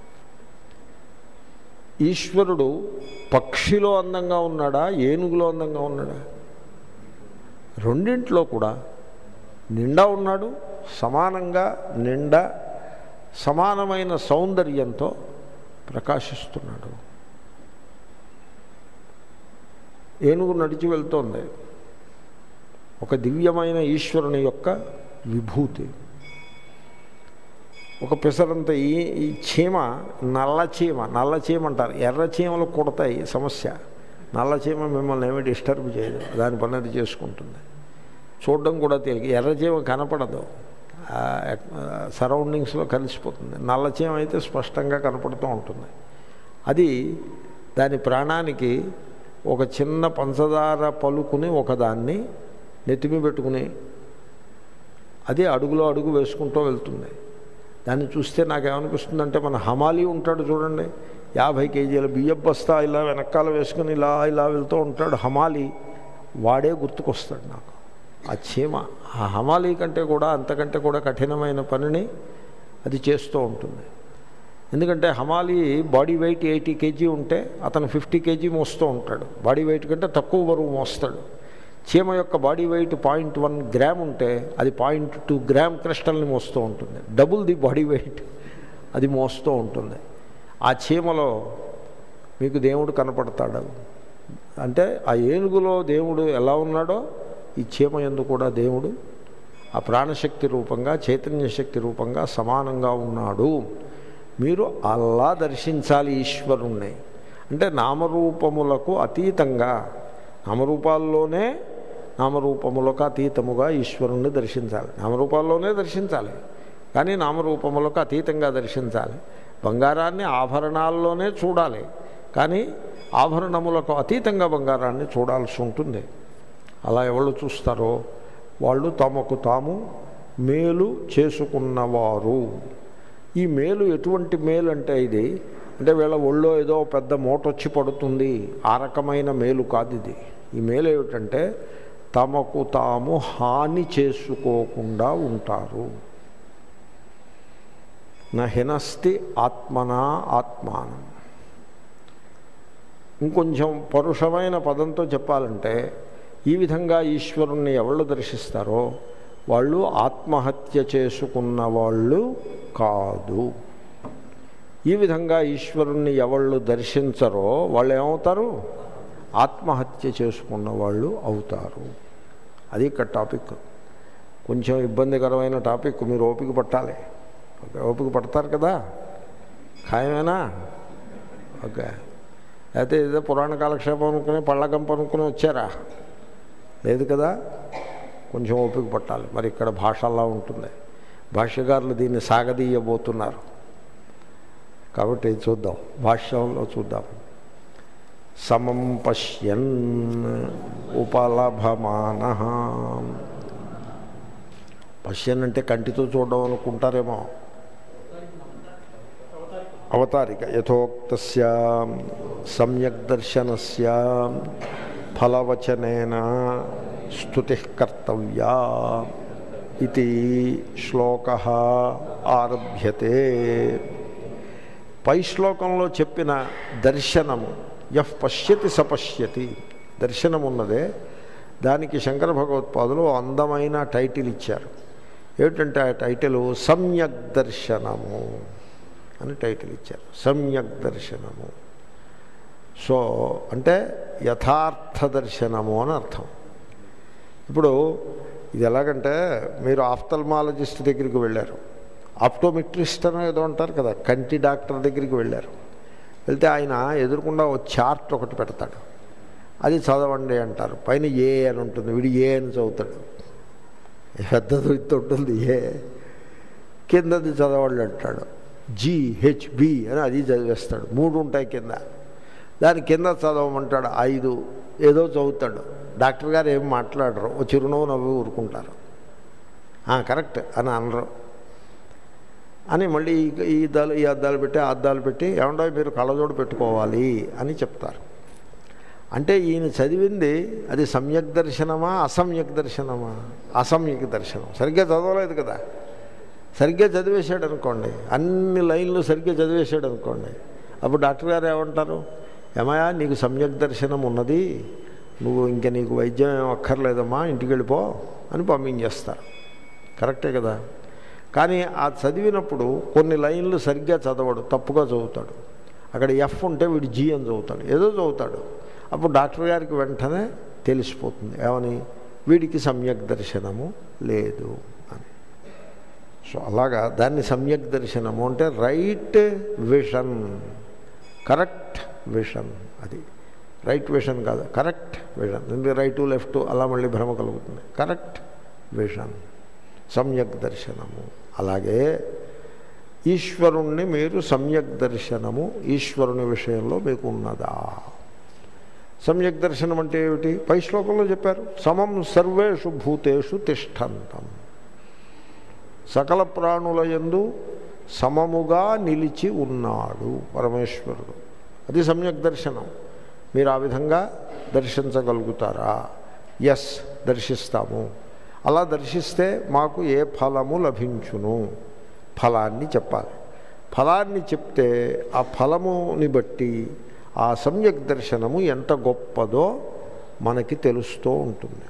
ఈశ్వరుడు పక్షిలో అందంగా ఉన్నాడా ఏనుగులో అందంగా ఉన్నాడా రెండింటిలో కూడా నిండా ఉన్నాడు సమానంగా నిండా సమానమైన సౌందర్యంతో ప్రకాశిస్తున్నాడు ఏనుగు నడిచి వెళ్తోంది ఒక దివ్యమైన ఈశ్వరుని యొక్క విభూతి ఒక పిసరంత ఈ ఈ చీమ నల్ల చీమ నల్ల చీమ అంటారు ఎర్ర చీమలు కుడతాయి సమస్య నల్ల చీమ మిమ్మల్ని ఏమీ డిస్టర్బ్ చేయదు దాని పని అది చేసుకుంటుంది చూడడం కూడా తెలియదు ఎర్ర చీమ కనపడదు సరౌండింగ్స్లో కలిసిపోతుంది నల్లచీమ అయితే స్పష్టంగా కనపడుతూ ఉంటుంది అది దాని ప్రాణానికి ఒక చిన్న పంచదార పలుకుని ఒకదాన్ని నెత్తిమి పెట్టుకుని అది అడుగులో అడుగు వేసుకుంటూ వెళ్తుంది దాన్ని చూస్తే నాకేమనిపిస్తుందంటే మన హమాలి ఉంటాడు చూడండి యాభై కేజీల బియ్యం బస్తా ఇలా వెనకాల వేసుకుని ఇలా ఇలా వెళ్తూ ఉంటాడు హమాలి వాడే గుర్తుకొస్తాడు నాకు ఆ చీమ ఆ హమాలి కంటే కూడా అంతకంటే కూడా కఠినమైన పనిని అది చేస్తూ ఉంటుంది ఎందుకంటే హమాలి బాడీ వెయిట్ ఎయిటీ కేజీ ఉంటే అతను ఫిఫ్టీ కేజీ మోస్తూ ఉంటాడు బాడీ వెయిట్ కంటే తక్కువ బరువు మోస్తాడు చీమ యొక్క body weight point one gram ఉంటే అది పాయింట్ టూ గ్రామ్ క్రిస్టల్ని మోస్తూ ఉంటుంది డబుల్ ది బాడీ వెయిట్ అది మోస్తూ ఉంటుంది ఆ చీమలో మీకు దేవుడు కనపడతాడు అంటే ఆ ఏనుగులో దేవుడు ఎలా ఉన్నాడో ఈ చీమ ఎందు కూడా దేవుడు ఆ ప్రాణశక్తి రూపంగా చైతన్య శక్తి రూపంగా సమానంగా ఉన్నాడు మీరు అలా దర్శించాలి ఈశ్వరుణ్ణి అంటే నామరూపములకు అతీతంగా నామరూపాల్లోనే నామరూపములకు అతీతముగా ఈశ్వరుణ్ణి దర్శించాలి నామరూపాల్లోనే దర్శించాలి కానీ నామరూపములకు అతీతంగా దర్శించాలి బంగారాన్ని ఆభరణాల్లోనే చూడాలి కానీ ఆభరణములకు అతీతంగా బంగారాన్ని చూడాల్సి ఉంటుంది అలా ఎవరు చూస్తారో వాళ్ళు తమకు తాము మేలు చేసుకున్నవారు ఈ మేలు ఎటువంటి మేలు అంటే ఇది అంటే వీళ్ళ ఒళ్ళో ఏదో పెద్ద మూట వచ్చి పడుతుంది ఆ రకమైన మేలు కాదు ఇది ఈ మేలు ఏమిటంటే తమకు తాము హాని చేసుకోకుండా ఉంటారు నహినస్తి ఆత్మనా ఆత్మానం ఇంకొంచెం పరుషమైన పదంతో చెప్పాలంటే ఈ విధంగా ఈశ్వరుణ్ణి ఎవళ్ళు దర్శిస్తారో వాళ్ళు ఆత్మహత్య చేసుకున్న వాళ్ళు కాదు ఈ విధంగా ఈశ్వరుణ్ణి ఎవళ్ళు దర్శించరో వాళ్ళు ఏమవుతారు ఆత్మహత్య చేసుకున్న వాళ్ళు అవుతారు అది ఇక్కడ టాపిక్ కొంచెం ఇబ్బందికరమైన టాపిక్ మీరు ఓపిక పట్టాలి ఓకే ఓపిక పడతారు కదా ఖాయమేనా ఓకే అయితే ఏదో పురాణ కాలక్షేపం అనుకుని పళ్ళగంప అనుకుని వచ్చారా లేదు కదా కొంచెం ఓపిక పట్టాలి మరి ఇక్కడ భాష అలా ఉంటుంది భాష్యకారులు దీన్ని సాగదీయబోతున్నారు కాబట్టి చూద్దాం భాష్యంలో చూద్దాం సమం పశ్యన్ ఉపలభమాన పశ్యన్ అంటే కంటితో చూడడం అనుకుంటారేమో అవతారిక యథోక్త సమ్యక్ దర్శనస్య ఫలవచనేన స్తుతి కర్తవ్యా ఇది శ్లోక ఆరభ్యతే పై శ్లోకంలో చెప్పిన దర్శనము యహ్ పశ్యతి సపశ్యతి దర్శనం ఉన్నదే దానికి శంకర భగవత్పాదులు అందమైన టైటిల్ ఇచ్చారు ఏమిటంటే ఆ టైటిల్ సమ్యక్ దర్శనము అని టైటిల్ ఇచ్చారు సమ్యక్ దర్శనము సో అంటే యథార్థ దర్శనము అని అర్థం ఇప్పుడు ఇది ఎలాగంటే మీరు ఆఫ్థల్మాలజిస్ట్ దగ్గరికి వెళ్ళారు ఆప్టోమెట్రిస్ట్ అని ఏదో అంటారు కదా కంటి డాక్టర్ దగ్గరికి వెళ్ళారు వెళ్తే ఆయన ఎదురుకుండా ఓ చార్ట్ ఒకటి పెడతాడు అది చదవండి అంటారు పైన ఏ అని ఉంటుంది వీడు ఏ అని చదువుతాడు పెద్దది ఇంత ఉంటుంది ఏ కిందది చదవండి అంటాడు జిహెచ్బి అని అది చదివేస్తాడు మూడు ఉంటాయి కింద దాని కింద చదవమంటాడు ఐదు ఏదో చదువుతాడు డాక్టర్ గారు ఏం మాట్లాడరు ఓ చిరునవ్వు నవ్వి ఊరుకుంటారు కరెక్ట్ అని అనరు అని మళ్ళీ ఈ అద్దాలు ఈ అద్దాలు పెట్టి ఆ అద్దాలు పెట్టి ఏమండో మీరు కళ్ళజోడు పెట్టుకోవాలి అని చెప్తారు అంటే ఈయన చదివింది అది సమ్యక్ దర్శనమా అసమ్యక్ దర్శనమా అసమ్యక్ దర్శనం సరిగ్గా చదవలేదు కదా సరిగ్గా చదివేశాడు అనుకోండి అన్ని లైన్లు సరిగ్గా చదివేశాడు అనుకోండి అప్పుడు డాక్టర్ గారు ఏమంటారు ఏమయ్యా నీకు సమ్యక్ దర్శనం ఉన్నది నువ్వు ఇంకా నీకు వైద్యం ఏం అక్కర్లేదమ్మా ఇంటికి వెళ్ళిపో అని పంపించేస్తారు కరెక్టే కదా కానీ ఆ చదివినప్పుడు కొన్ని లైన్లు సరిగ్గా చదవడు తప్పుగా చదువుతాడు అక్కడ ఎఫ్ ఉంటే వీడు జీ అని చదువుతాడు ఏదో చదువుతాడు అప్పుడు డాక్టర్ గారికి వెంటనే తెలిసిపోతుంది ఏమని వీడికి సమ్యక్ దర్శనము లేదు అని సో అలాగా దాన్ని సమ్యక్ దర్శనము అంటే రైట్ విషన్ కరెక్ట్ విషన్ అది రైట్ విషన్ కాదు కరెక్ట్ విషన్ ఎందుకంటే రైటు లెఫ్ట్ అలా మళ్ళీ భ్రమ కలుగుతుంది కరెక్ట్ విషన్ సమ్యక్ దర్శనము అలాగే ఈశ్వరుణ్ణి మీరు సమ్యక్ దర్శనము ఈశ్వరుని విషయంలో మీకు ఉన్నదా సమ్యక్ దర్శనం అంటే ఏమిటి పై శ్లోకంలో చెప్పారు సమం సర్వేషు భూతేషు తిష్టంతం సకల ప్రాణుల యందు సమముగా నిలిచి ఉన్నాడు పరమేశ్వరుడు అది సమ్యక్ దర్శనం మీరు ఆ విధంగా దర్శించగలుగుతారా ఎస్ దర్శిస్తాము అలా దర్శిస్తే మాకు ఏ ఫలము లభించును ఫలాన్ని చెప్పాలి ఫలాన్ని చెప్తే ఆ ఫలముని బట్టి ఆ సమ్యక్ దర్శనము ఎంత గొప్పదో మనకి తెలుస్తూ ఉంటుంది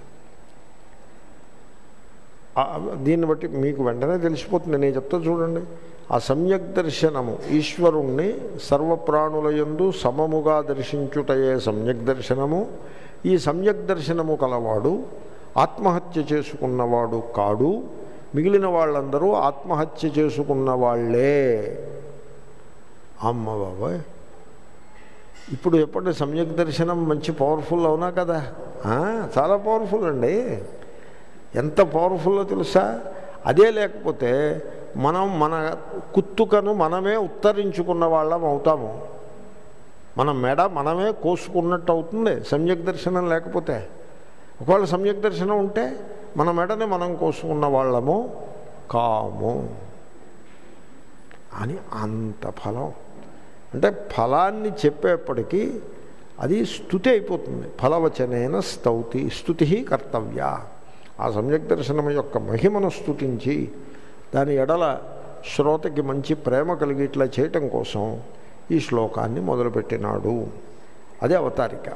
ఆ- దీన్ని బట్టి మీకు వెంటనే తెలిసిపోతుంది నేను చెప్తా చూడండి ఆ సమ్యక్ దర్శనము ఈశ్వరుణ్ణి సర్వప్రాణుల యందు సమముగా దర్శించుటయే సమ్యక్ దర్శనము ఈ సమ్యక్ దర్శనము కలవాడు ఆత్మహత్య చేసుకున్నవాడు కాడు మిగిలిన వాళ్ళందరూ ఆత్మహత్య చేసుకున్న వాళ్ళే అమ్మ బాబాయ్ ఇప్పుడు ఎప్పటి సమ్యక్ దర్శనం మంచి పవర్ఫుల్ అవునా కదా ఆ, చాలా పవర్ఫుల్ అండి ఎంత పవర్ఫుల్లో తెలుసా అదే లేకపోతే మనం మన కుత్తుకను మనమే ఉత్తరించుకున్న వాళ్ళం అవుతాము మన మెడ మనమే కోసుకున్నట్టు అవుతుంది సమ్యక్ దర్శనం లేకపోతే ఒకవేళ సమ్యక్ దర్శనం ఉంటే మన మెడని మనం కోసుకున్న వాళ్ళము కాము అని అంత ఫలం అంటే ఫలాన్ని చెప్పేప్పటికీ అది స్థుతి అయిపోతుంది ఫలవచనైన స్తౌతి స్థుతి కర్తవ్య ఆ సమ్యక్ దర్శనం యొక్క మహిమను స్థుతించి దాని ఎడల శ్రోతకి మంచి ప్రేమ కలిగి ఇట్లా చేయటం కోసం ఈ శ్లోకాన్ని మొదలుపెట్టినాడు అదే అవతారిక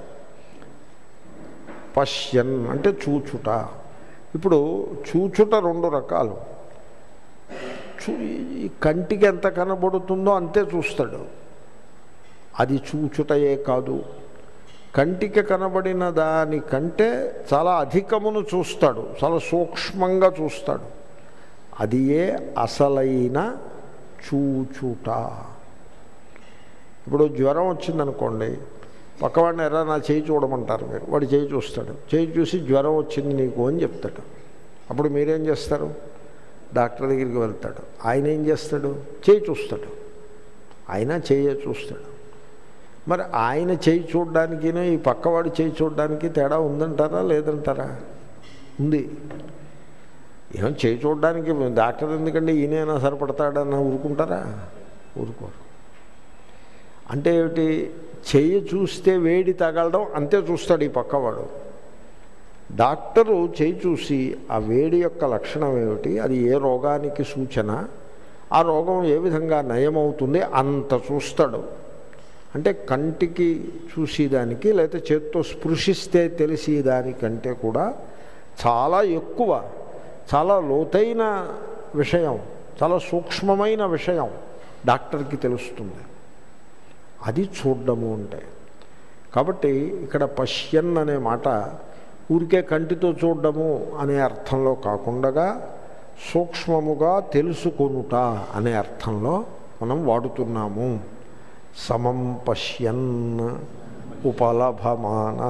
పశ్యన్ అంటే చూచుట ఇప్పుడు చూచుట రెండు రకాలు చూ ఈ కంటికి ఎంత కనబడుతుందో అంతే చూస్తాడు అది చూచుటయే కాదు కంటికి కనబడిన దానికంటే చాలా అధికమును చూస్తాడు చాలా సూక్ష్మంగా చూస్తాడు అది ఏ అసలైన చూచుట ఇప్పుడు జ్వరం వచ్చిందనుకోండి పక్కవాడిని ఎరా నా చేయి చూడమంటారు మీరు వాడు చేయి చూస్తాడు చేయి చూసి జ్వరం వచ్చింది నీకు అని చెప్తాడు అప్పుడు మీరేం చేస్తారు డాక్టర్ దగ్గరికి వెళ్తాడు ఆయన ఏం చేస్తాడు చేయి చూస్తాడు ఆయన చేయ చూస్తాడు మరి ఆయన చేయి చూడడానికి ఈ పక్కవాడు చేయి చూడడానికి తేడా ఉందంటారా లేదంటారా ఉంది ఏమో చేయి చూడడానికి డాక్టర్ ఎందుకంటే ఈయనైనా సరిపడతాడని ఊరుకుంటారా ఊరుకోరు అంటే ఏమిటి చెయ్యి చూస్తే వేడి తగలడం అంతే చూస్తాడు ఈ పక్కవాడు డాక్టరు చేయి చూసి ఆ వేడి యొక్క లక్షణం ఏమిటి అది ఏ రోగానికి సూచన ఆ రోగం ఏ విధంగా నయమవుతుంది అంత చూస్తాడు అంటే కంటికి చూసేదానికి లేకపోతే చేత్తో స్పృశిస్తే తెలిసేదానికంటే కూడా చాలా ఎక్కువ చాలా లోతైన విషయం చాలా సూక్ష్మమైన విషయం డాక్టర్కి తెలుస్తుంది అది చూడడము అంటే కాబట్టి ఇక్కడ పశ్యన్ అనే మాట ఊరికే కంటితో చూడడము అనే అర్థంలో కాకుండా సూక్ష్మముగా తెలుసుకొనుట అనే అర్థంలో మనం వాడుతున్నాము సమం పశ్యన్ ఉపలభమాన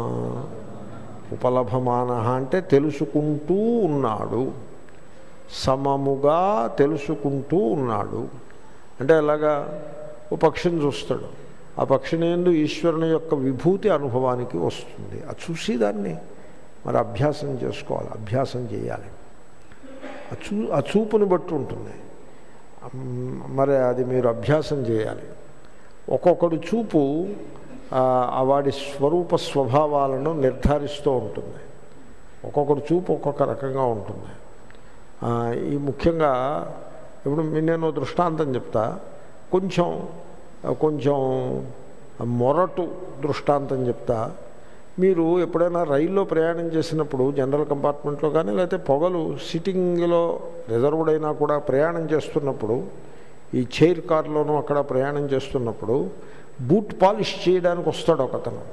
ఉపలభమాన అంటే తెలుసుకుంటూ ఉన్నాడు సమముగా తెలుసుకుంటూ ఉన్నాడు అంటే ఎలాగా ఓ పక్షిని చూస్తాడు ఆ పక్షిని ఎందు ఈశ్వరుని యొక్క విభూతి అనుభవానికి వస్తుంది అది చూసి దాన్ని మరి అభ్యాసం చేసుకోవాలి అభ్యాసం చేయాలి ఆ చూ ఆ చూపుని బట్టి ఉంటుంది మ్, మరి అది మీరు అభ్యాసం చేయాలి ఒక్కొక్కడు చూపు ఆ, ఆ వాడి స్వరూప స్వభావాలను నిర్ధారిస్తూ ఉంటుంది ఒక్కొక్కడు చూపు ఒక్కొక్క రకంగా ఉంటుంది ఆ, ఈ ముఖ్యంగా ఇప్పుడు మీ- నేను ఓ దృష్టాంతం చెప్తా కొంచెం కొంచెం మొరటు దృష్టాంతం చెప్తా మీరు ఎప్పుడైనా రైల్లో ప్రయాణం చేసినప్పుడు జనరల్ కంపార్ట్మెంట్లో కానీ లేకపోతే పొగలు సిట్టింగ్లో రిజర్వ్డ్ అయినా కూడా ప్రయాణం చేస్తున్నప్పుడు ఈ చైర్ కార్లోనూ అక్కడ ప్రయాణం చేస్తున్నప్పుడు బూట్ పాలిష్ చేయడానికి వస్తాడు ఒకతను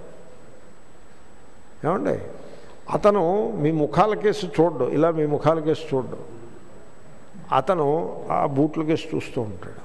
ఏమండి అతను మీ ముఖాల కేసు చూడ్డు ఇలా మీ ముఖాల కేసు చూడ్డు అతను ఆ బూట్ల కేసు చూస్తూ ఉంటాడు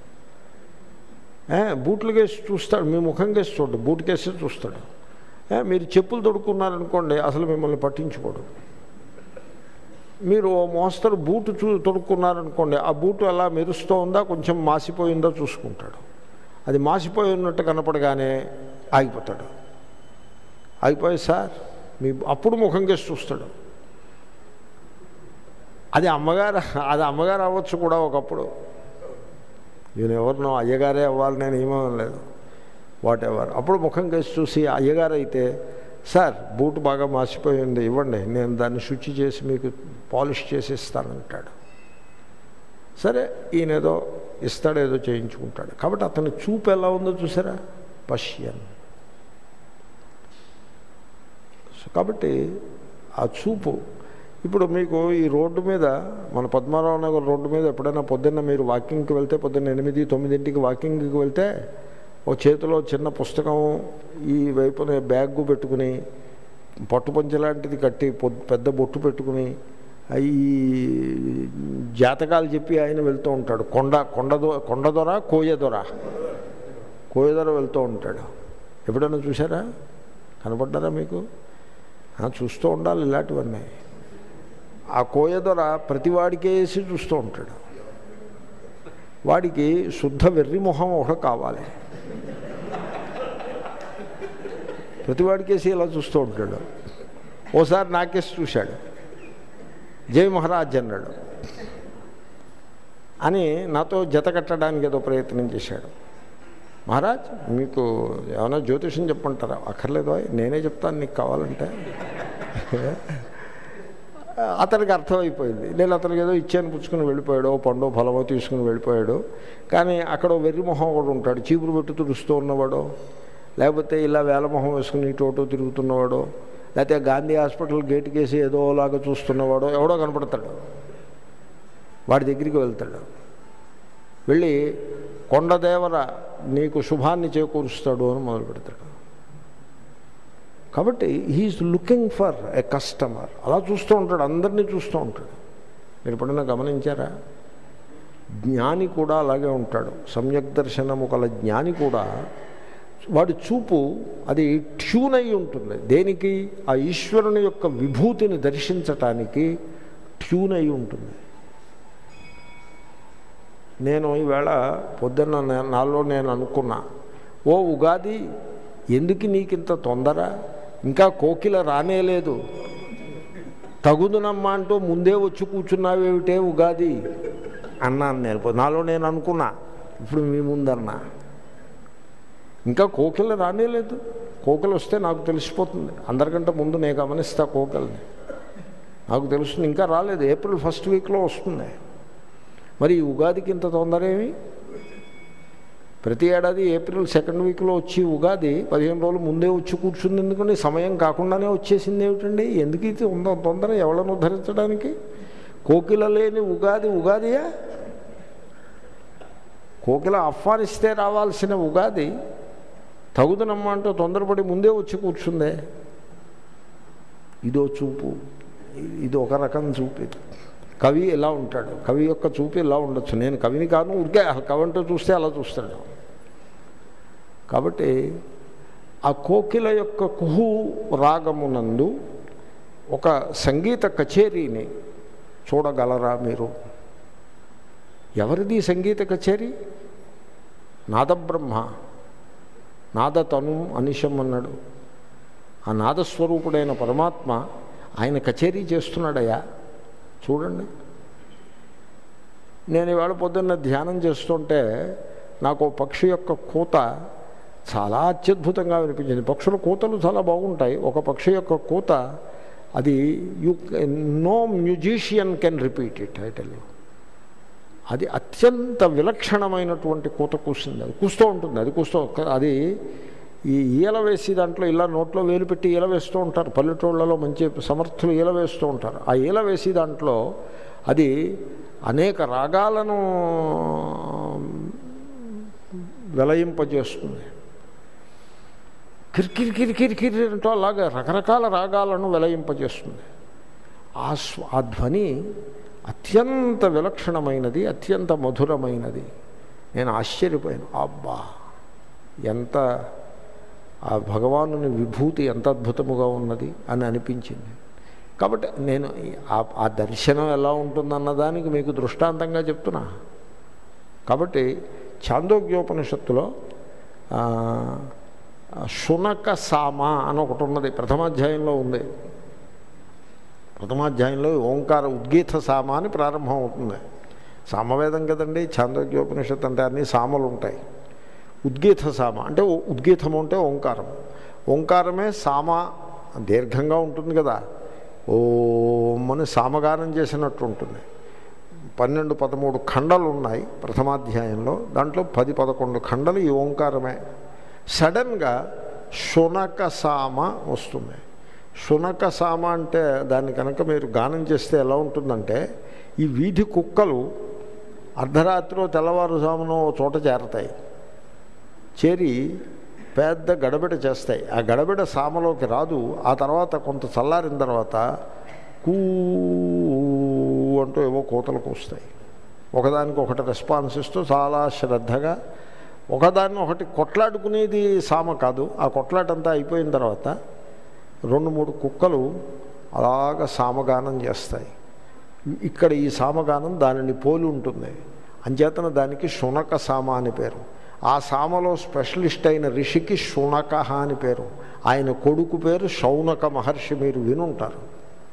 ఏ, బూట్ల కేసు చూస్తాడు మీ ముఖం కేసు చూడ్డు బూట్ కేసు చూస్తాడు ఏ, మీరు చెప్పులు తొడుక్కున్నారనుకోండి అసలు మిమ్మల్ని పట్టించుకోడు మీరు ఓ మోస్తరు బూటు చూ తొడుక్కున్నారనుకోండి ఆ బూటు అలా మెరుస్తూ ఉందా కొంచెం మాసిపోయిందో చూసుకుంటాడు అది మాసిపోయి ఉన్నట్టు కనపడగానే ఆగిపోతాడు ఆగిపోయి సార్ మీ అప్పుడు ముఖం కేసి చూస్తాడు అది అమ్మగారు అది అమ్మగారు అవ్వచ్చు కూడా ఒకప్పుడు నేను ఎవరినో అయ్యగారే అవ్వాలి నేను ఏమేం లేదు వాట్ ఎవర్ అప్పుడు ముఖం కేసి చూసి అయ్యగారు అయితే సార్ బూట్ బాగా మాసిపోయింది ఇవ్వండి నేను దాన్ని శుచి చేసి మీకు పాలిష్ చేసి ఇస్తానంటాడు సరే ఈయన ఏదో ఇస్తాడు ఏదో చేయించుకుంటాడు కాబట్టి అతని చూపు ఎలా ఉందో చూసారా పశ్యన్ సో కాబట్టి ఆ చూపు ఇప్పుడు మీకు ఈ రోడ్డు మీద మన పద్మారావు నగర్ రోడ్డు మీద ఎప్పుడైనా పొద్దున్న మీరు వాకింగ్కి వెళ్తే పొద్దున్న ఎనిమిది తొమ్మిదింటికి వాకింగ్కి వెళ్తే ఓ చేతిలో చిన్న పుస్తకం ఈ వైపున బ్యాగ్ పెట్టుకుని పట్టుపంచ లాంటిది కట్టి పొద్- పెద్ద బొట్టు పెట్టుకుని ఈ జాతకాలు చెప్పి ఆయన వెళ్తూ ఉంటాడు కొండ కొండ దొ కొండ దొర కోయ దొర కోయ దొర వెళ్తూ ఉంటాడు ఎప్పుడైనా చూసారా కనపడ్డారా మీకు ఆ, చూస్తూ ఉండాలి ఇలాంటివన్నీ ఆ కోయ దొర ప్రతివాడికేసి చూస్తూ ఉంటాడు వాడికి శుద్ధ వెర్రి మొహం ఒకటి కావాలి ప్రతివాడికేసి ఇలా చూస్తూ ఉంటాడు ఓసారి నాకేసి చూశాడు జై మహారాజ్ అన్నాడు అని నాతో జత కట్టడానికి ఏదో ప్రయత్నం చేశాడు మహారాజ్ మీకు ఏమైనా జ్యోతిషం చెప్పంటారా అక్కర్లేదు నేనే చెప్తాను నీకు కావాలంటే అతనికి అర్థమైపోయింది నేను అతనికి ఏదో ఇచ్చాను పుచ్చుకుని వెళ్ళిపోయాడు ఓ పండు ఫలమో తీసుకుని వెళ్ళిపోయాడు కానీ అక్కడ ఓ వెర్రి మొహం ఒకడు ఉంటాడు చీపురు పెట్టి తుడుస్తూ ఉన్నవాడు లేకపోతే ఇలా వేల మొహం వేసుకుని ఇటు అటు తిరుగుతున్నవాడు లేకపోతే గాంధీ హాస్పిటల్ గేట్ కేసి ఏదోలాగా చూస్తున్నవాడో ఎవడో కనపడతాడు వాడి దగ్గరికి వెళ్తాడు వెళ్ళి కొండదేవర నీకు శుభాన్ని చేకూరుస్తాడు అని మొదలు పెడతాడు కాబట్టి he is looking for a customer అలా చూస్తూ ఉంటాడు అందరినీ చూస్తూ ఉంటాడు మీరు ఎప్పుడైనా గమనించారా జ్ఞాని కూడా అలాగే ఉంటాడు సమ్యక్ దర్శనము కల జ్ఞాని కూడా వాడి చూపు అది ట్యూన్ అయి ఉంటుంది దేనికి ఆ ఈశ్వరుని యొక్క విభూతిని దర్శించటానికి ట్యూన్ అయి ఉంటుంది నేను ఈవేళ పొద్దున్న నే- నాలో నేను అనుకున్నా ఓ ఉగాది ఎందుకు నీకింత తొందర ఇంకా కోకిల రానేలేదు తగుదునమ్మా అంటూ ముందే వచ్చి కూర్చున్నావేమిటే ఉగాది అన్నాను నేను నాలో నేను అనుకున్నా ఇప్పుడు మీ ముందన్నా ఇంకా కోకిల రానేలేదు కోకిల వస్తే నాకు తెలిసిపోతుంది అందరికంటే ముందు నేను గమనిస్తా కోకిల్ని నాకు తెలుస్తుంది ఇంకా రాలేదు ఏప్రిల్ ఫస్ట్ వీక్లో వస్తుంది మరి ఈ ఉగాదికి ఇంత తొందర ఏమి ప్రతి ఏడాది ఏప్రిల్ సెకండ్ వీక్లో వచ్చి ఉగాది పదిహేను రోజులు ముందే వచ్చి కూర్చుంది ఎందుకని సమయం కాకుండానే వచ్చేసింది ఏమిటండి ఎందుకు ఇది ఉందో తొందర ఎవలను ఉద్ధరించడానికి కోకిల లేని ఉగాది ఉగాదియా కోకిల ఆహ్వానిస్తే రావాల్సిన ఉగాది తగుదనమ్మా అంటూ తొందరపడి ముందే వచ్చి కూర్చుందే ఇదో చూపు ఇది ఒక రకం చూపు ఇది కవి ఎలా ఉంటాడు కవి యొక్క చూపు ఇలా ఉండొచ్చు నేను కవిని కాను ఉరికే కవి అంటూ చూస్తే అలా చూస్తాడు కాబట్టి ఆ కోకిల యొక్క కుహు రాగమునందు ఒక సంగీత కచేరీని చూడగలరా మీరు ఎవరిది సంగీత కచేరీ నాదబ్రహ్మ నాదతను అనిశం అన్నాడు ఆ నాదస్వరూపుడైన పరమాత్మ ఆయన కచేరీ చేస్తున్నాడయ్యా చూడండి నేను ఇవాళ పొద్దున్న ధ్యానం చేస్తుంటే నాకు ఓ పక్షి యొక్క కూత చాలా అత్యద్భుతంగా వినిపించింది పక్షుల కూతలు చాలా బాగుంటాయి ఒక పక్షి యొక్క కూత అది you know musician can repeat it I tell you అది అత్యంత విలక్షణమైనటువంటి కూత కూస్తుంది అది కూస్తూ ఉంటుంది అది కూస్తూ అది ఈ ఈల వేసి దాంట్లో ఇలా నోట్లో వేలు పెట్టి ఈల వేస్తూ ఉంటారు పల్లెటూళ్ళలో మంచి సమర్థులు ఈల వేస్తూ ఉంటారు ఆ ఈల వేసి దాంట్లో అది అనేక రాగాలను వెలయింపజేస్తుంది కిరికిరి కిరికిరి కిరి అంటూ అలాగా రకరకాల రాగాలను వెలయింపజేస్తుంది ఆ స్వ ఆ ధ్వని అత్యంత విలక్షణమైనది అత్యంత మధురమైనది నేను ఆశ్చర్యపోయాను అబ్బా ఎంత ఆ భగవానుని విభూతి ఎంత అద్భుతముగా ఉన్నది అని అనిపించింది కాబట్టి నేను ఆ- ఆ దర్శనం ఎలా ఉంటుందన్న దానికి మీకు దృష్టాంతంగా చెప్తున్నా కాబట్టి ఛాందోగ్యోపనిషత్తులో ఆ, శునక సామ అని ఒకటి ఉన్నది ప్రథమాధ్యాయంలో ఉంది ప్రథమాధ్యాయంలో ఓంకార ఉద్గీత సామ అని ప్రారంభం అవుతుంది సామవేదం కదండి ఛాందోగ్యోపనిషత్తు అంటే అన్ని సామలు ఉంటాయి ఉద్గీత సామ అంటే ఓ- ఉద్గీతము అంటే ఓంకారం ఓంకారమే సామ దీర్ఘంగా ఉంటుంది కదా ఓం అని సామగానం చేసినట్టు ఉంటుంది పన్నెండు పదమూడు ఖండలు ఉన్నాయి ప్రథమాధ్యాయంలో దాంట్లో పది పదకొండు ఖండలు ఈ ఓంకారమే సడన్గా శునక సామ వస్తుంది శునక సామ అంటే దాన్ని కనుక మీరు గానం చేస్తే ఎలా ఉంటుందంటే ఈ వీధి కుక్కలు అర్ధరాత్రిలో తెల్లవారుజామునో ఓ చోట చేరతాయి చేరి పెద్ద గడబిడ చేస్తాయి ఆ గడబిడ సామలోకి రాదు ఆ తర్వాత కొంత చల్లారిన తర్వాత కూ అంటూ ఏవో కోతలు కూస్తాయి ఒకదానికి ఒకటి రెస్పాన్స్ ఇస్తూ చాలా శ్రద్ధగా ఒకదాన్ని ఒకటి కొట్లాడుకునేది సామ కాదు ఆ కొట్లాటంతా అయిపోయిన తర్వాత రెండు మూడు కుక్కలు అలాగ సామగానం చేస్తాయి ఇక్కడ ఈ సామగానం దానిని పోలి ఉంటుంది అంచేతన దానికి శునక సామ అని పేరు ఆ సామలో స్పెషలిస్ట్ అయిన ఋషికి శునక అని పేరు ఆయన కొడుకు పేరు శౌనక మహర్షి మీరు వినుంటారు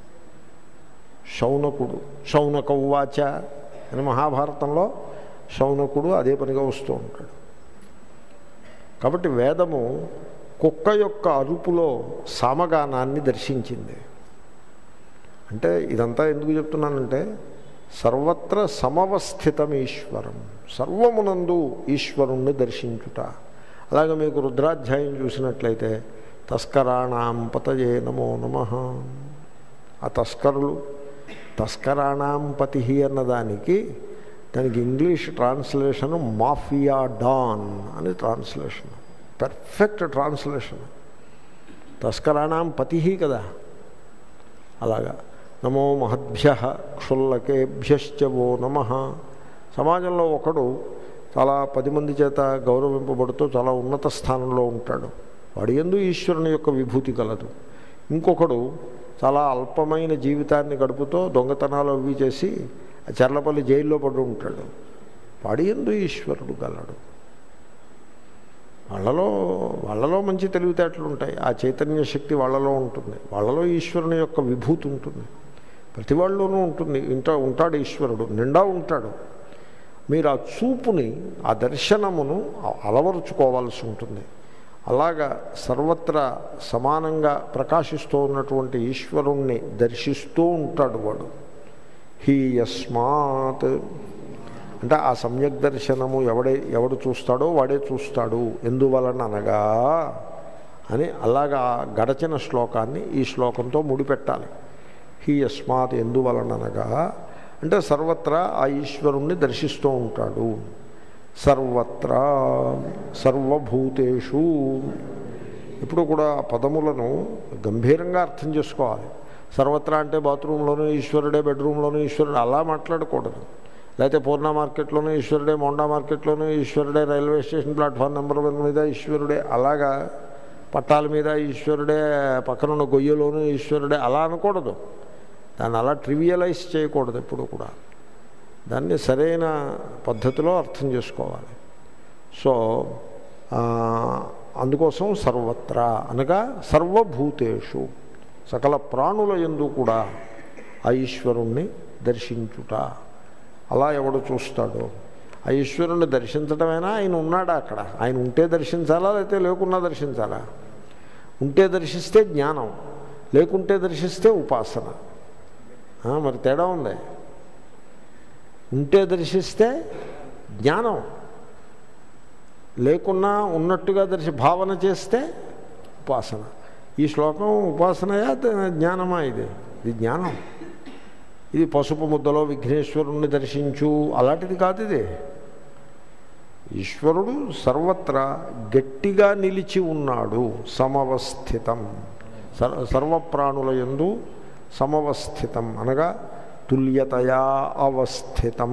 శౌనకుడు శౌనక ఉవాచ అని మహాభారతంలో శౌనకుడు అదే పనిగా వస్తూ ఉంటాడు కాబట్టి వేదము కుక్క యొక్క అరుపులో సామగానాన్ని దర్శించింది అంటే ఇదంతా ఎందుకు చెప్తున్నానంటే సర్వత్ర సమవస్థితం ఈశ్వరం సర్వమునందు ఈశ్వరుణ్ణి దర్శించుట అలాగే మీకు రుద్రాధ్యాయం చూసినట్లయితే తస్కరాణం పతయే నమో నమ ఆ తస్కరులు తస్కరాణం పతి అన్నదానికి దానికి ఇంగ్లీష్ ట్రాన్స్లేషన్ మాఫియా డాన్ అని ట్రాన్స్లేషన్ పెర్ఫెక్ట్ ట్రాన్స్లేషన్ తస్కరాణం పతి కదా అలాగా నమో మహద్భ్య క్షుల్లకేభ్యశ్చ ఓ నమ సమాజంలో ఒకడు చాలా పది మంది చేత గౌరవింపబడుతూ చాలా ఉన్నత స్థానంలో ఉంటాడు వాడి ఎందు ఈశ్వరుని యొక్క విభూతి కలదు ఇంకొకడు చాలా అల్పమైన జీవితాన్ని గడుపుతూ దొంగతనాలు అవి చేసి ఆ చర్లపల్లి జైల్లో పడి ఉంటాడు వాడి ఎందు ఈశ్వరుడు గలడు వాళ్ళలో వాళ్ళలో మంచి తెలివితేటలు ఉంటాయి ఆ చైతన్య శక్తి వాళ్ళలో ఉంటుంది వాళ్ళలో ఈశ్వరుని యొక్క విభూతి ఉంటుంది ప్రతి వాళ్ళలోనూ ఉంటుంది ఇంట ఉంటాడు ఈశ్వరుడు నిండా ఉంటాడు మీరు ఆ చూపుని ఆ దర్శనమును అలవరుచుకోవాల్సి ఉంటుంది అలాగా సర్వత్రా సమానంగా ప్రకాశిస్తూ ఉన్నటువంటి ఈశ్వరుణ్ణి దర్శిస్తూ ఉంటాడు వాడు హీ యస్మాత్ అంటే ఆ సమ్యక్ దర్శనము ఎవడే ఎవడు చూస్తాడో వాడే చూస్తాడు ఎందువలన అనగా అని అలాగా గడచిన శ్లోకాన్ని ఈ శ్లోకంతో ముడిపెట్టాలి హీ యస్మాత్ ఎందువలననగా అంటే సర్వత్రా ఆ ఈశ్వరుణ్ణి దర్శిస్తూ ఉంటాడు సర్వత్రా సర్వభూతేషు ఇప్పుడు కూడా ఆ పదములను గంభీరంగా అర్థం చేసుకోవాలి సర్వత్రా అంటే బాత్రూంలోనూ ఈశ్వరుడే బెడ్రూమ్లోనూ ఈశ్వరుడు అలా మాట్లాడకూడదు లేకపోతే పూర్ణ మార్కెట్లోనూ ఈశ్వరుడే మోండా మార్కెట్లోనూ ఈశ్వరుడే railway station platform number one మీద ఈశ్వరుడే అలాగా పట్టాల మీద ఈశ్వరుడే పక్కనున్న గొయ్యలోనూ ఈశ్వరుడే అలా అనకూడదు దాన్ని అలా ట్రివియలైజ్ చేయకూడదు ఎప్పుడు కూడా దాన్ని సరైన పద్ధతిలో అర్థం చేసుకోవాలి సో ఆ, అందుకోసం సర్వత్రా అనగా సర్వభూతేషు సకల ప్రాణుల ఎందు కూడా ఆ ఈశ్వరుణ్ణి దర్శించుట అలా ఎవడు చూస్తాడో ఆ ఈశ్వరుణ్ణి దర్శించడమైనా ఆయన ఉన్నాడా అక్కడ ఆయన ఉంటే దర్శించాలా లేకపోతే లేకున్నా దర్శించాలా ఉంటే దర్శిస్తే జ్ఞానం లేకుంటే దర్శిస్తే ఉపాసన ఆ, మరి తేడా ఉంది ఉంటే దర్శిస్తే జ్ఞానం లేకున్నా ఉన్నట్టుగా దర్శి భావన చేస్తే ఉపాసన ఈ శ్లోకం ఉపాసనయా ద- జ్ఞానమా ఇది ఇది జ్ఞానం ఇది పసుపు ముద్దలో విఘ్నేశ్వరుణ్ణి దర్శించు అలాంటిది కాదు ఇది ఈశ్వరుడు సర్వత్రా గట్టిగా నిలిచి ఉన్నాడు సమవస్థితం సర్ సర్వప్రాణుల యందు సమవస్థితం అనగా తుల్యతయా అవస్థితం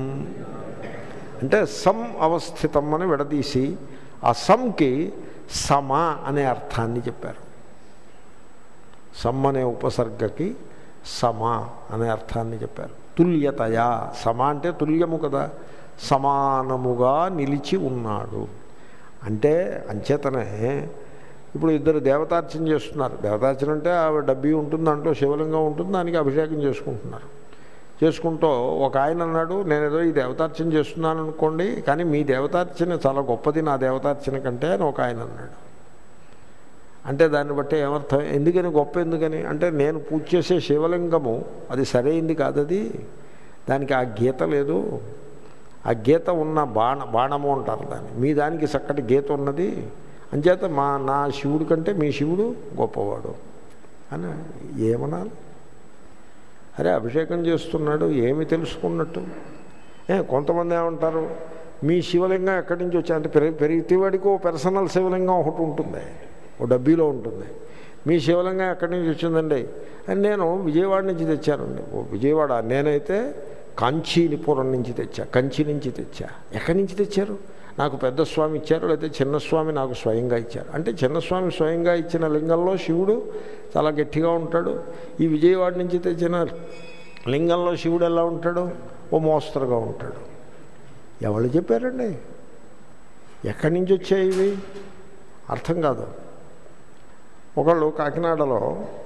అంటే సమ్ అవస్థితం అని విడదీసి ఆ సమ్కి సమ అనే అర్థాన్ని చెప్పారు సమ్ అనే ఉపసర్గకి సమ అనే అర్థాన్ని చెప్పారు తుల్యతయా సమ అంటే తుల్యము కదా సమానముగా నిలిచి ఉన్నాడు అంటే అంచేతనే ఇప్పుడు ఇద్దరు దేవతార్చన చేస్తున్నారు దేవతార్చన అంటే ఆ డబ్బీ ఉంటుంది దాంట్లో శివలింగం ఉంటుంది దానికి అభిషేకం చేసుకుంటున్నారు చేసుకుంటూ ఒక ఆయన అన్నాడు నేను ఏదో ఈ దేవతార్చన చేస్తున్నాను అనుకోండి కానీ మీ దేవతార్చన చాలా గొప్పది నా దేవతార్చన కంటే అని ఒక ఆయన అన్నాడు అంటే దాన్ని బట్టి ఏమర్థం ఎందుకని గొప్ప ఎందుకని అంటే నేను పూజ చేసే శివలింగము అది సరైంది కాదది దానికి ఆ గీత లేదు ఆ గీత ఉన్న బాణ బాణము అంటారు దాన్ని మీ దానికి చక్కటి గీత ఉన్నది అంచేత మా నా శివుడి కంటే మీ శివుడు గొప్పవాడు అని ఏమనాలి అరే అభిషేకం చేస్తున్నాడు ఏమి తెలుసుకున్నట్టు ఏ కొంతమంది ఏమంటారు మీ శివలింగం ఎక్కడి నుంచి వచ్చా అంటే పెరిగి ప్రతివాడికి ఓ పర్సనల్ శివలింగం ఒకటి ఉంటుంది ఓ డబ్బీలో ఉంటుంది మీ శివలింగం ఎక్కడి నుంచి వచ్చిందండి అని నేను విజయవాడ నుంచి తెచ్చానండి ఓ విజయవాడ నేనైతే కాంచీపురం నుంచి తెచ్చా కంచి నుంచి తెచ్చా ఎక్కడి నుంచి తెచ్చారు నాకు పెద్ద స్వామి ఇచ్చారు లేకపోతే చిన్నస్వామి నాకు స్వయంగా ఇచ్చారు అంటే చిన్నస్వామి స్వయంగా ఇచ్చిన లింగంలో శివుడు చాలా గట్టిగా ఉంటాడు ఈ విజయవాడ నుంచి తెచ్చిన లింగంలో శివుడు ఎలా ఉంటాడు ఓ మోస్తరుగా ఉంటాడు ఎవరు చెప్పారండి ఎక్కడి నుంచి వచ్చాయి ఇవి అర్థం కాదు ఒకళ్ళు కాకినాడలో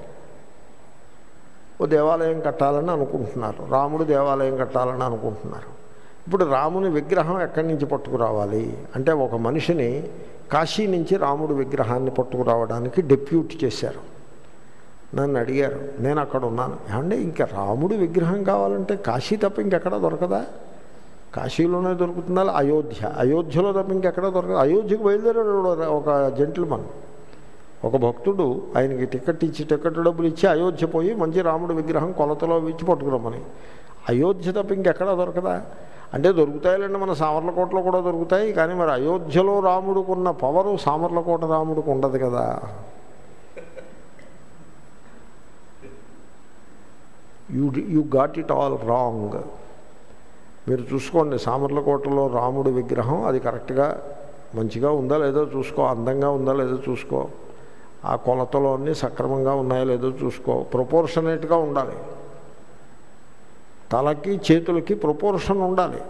ఓ దేవాలయం కట్టాలని అనుకుంటున్నారు రాముడు దేవాలయం కట్టాలని అనుకుంటున్నారు ఇప్పుడు రాముని విగ్రహం ఎక్కడి నుంచి పట్టుకురావాలి అంటే ఒక మనిషిని కాశీ నుంచి రాముడు విగ్రహాన్ని పట్టుకురావడానికి డెప్యూట్ చేశారు నన్ను అడిగారు నేను అక్కడ ఉన్నాను ఏమంటే ఇంకా రాముడి విగ్రహం కావాలంటే కాశీ తప్ప ఇంకెక్కడ దొరకదా కాశీలోనే దొరుకుతుందా అయోధ్య అయోధ్యలో తప్ప ఇంకెక్కడ దొరకదు అయోధ్యకు బయలుదేరాడు ఒక జెంటిల్మన్ ఒక భక్తుడు ఆయనకి టికెట్ ఇచ్చి టికెట్ డబ్బులు ఇచ్చి అయోధ్య పోయి మంచి రాముడి విగ్రహం కొలతలో ఇచ్చి పట్టుకురమ్మని అయోధ్య తప్ప ఇంకెక్కడా దొరకదా అంటే దొరుకుతాయిలేండి మన సామర్లకోటలో కూడా దొరుకుతాయి కానీ మరి అయోధ్యలో రాముడికున్న పవరు సామర్లకోట రాముడికి ఉండదు కదా you you got it all wrong మీరు చూసుకోండి సామర్లకోటలో రాముడి విగ్రహం అది కరెక్ట్గా మంచిగా ఉందా లేదో చూసుకో అందంగా ఉందా లేదో చూసుకో ఆ కొలతలో అన్నీ సక్రమంగా ఉన్నాయో లేదో చూసుకో ప్రపోర్షనేట్గా ఉండాలి తలకి చేతులకి ప్రపోర్షన్ ఉండాలి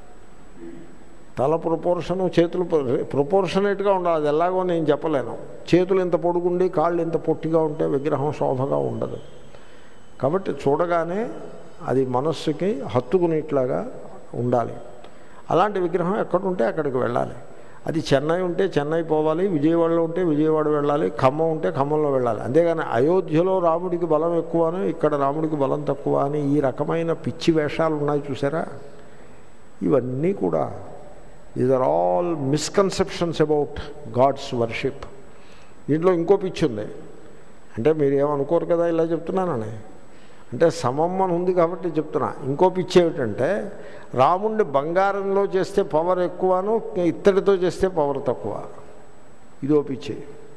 తల ప్రపోర్షను చేతులు ప్రపోర్షనేట్గా ఉండాలి అది ఎలాగో నేను చెప్పలేను చేతులు ఇంత పొడుగుండి కాళ్ళు ఇంత పొట్టిగా ఉంటే విగ్రహం శోభగా ఉండదు కాబట్టి చూడగానే అది మనస్సుకి హత్తుకునేట్లాగా ఉండాలి అలాంటి విగ్రహం ఎక్కడుంటే అక్కడికి వెళ్ళాలి అది చెన్నై ఉంటే చెన్నై పోవాలి విజయవాడలో ఉంటే విజయవాడ వెళ్ళాలి ఖమ్మం ఉంటే ఖమ్మంలో వెళ్ళాలి అంతేగాని అయోధ్యలో రాముడికి బలం ఎక్కువను ఇక్కడ రాముడికి బలం తక్కువ అని ఈ రకమైన పిచ్చి వేషాలు ఉన్నాయి చూసారా ఇవన్నీ కూడా these are all misconceptions about gods worship దీంట్లో ఇంకో పిచ్చి ఉంది అంటే మీరు ఏమనుకోరు కదా ఇలా చెప్తున్నానని అంటే సమం అని ఉంది కాబట్టి చెప్తున్నా ఇంకో పిచ్చి ఏమిటంటే రాముణ్ణి బంగారంలో చేస్తే పవర్ ఎక్కువను ఇత్తడితో చేస్తే పవర్ తక్కువ ఇదో పిచ్చి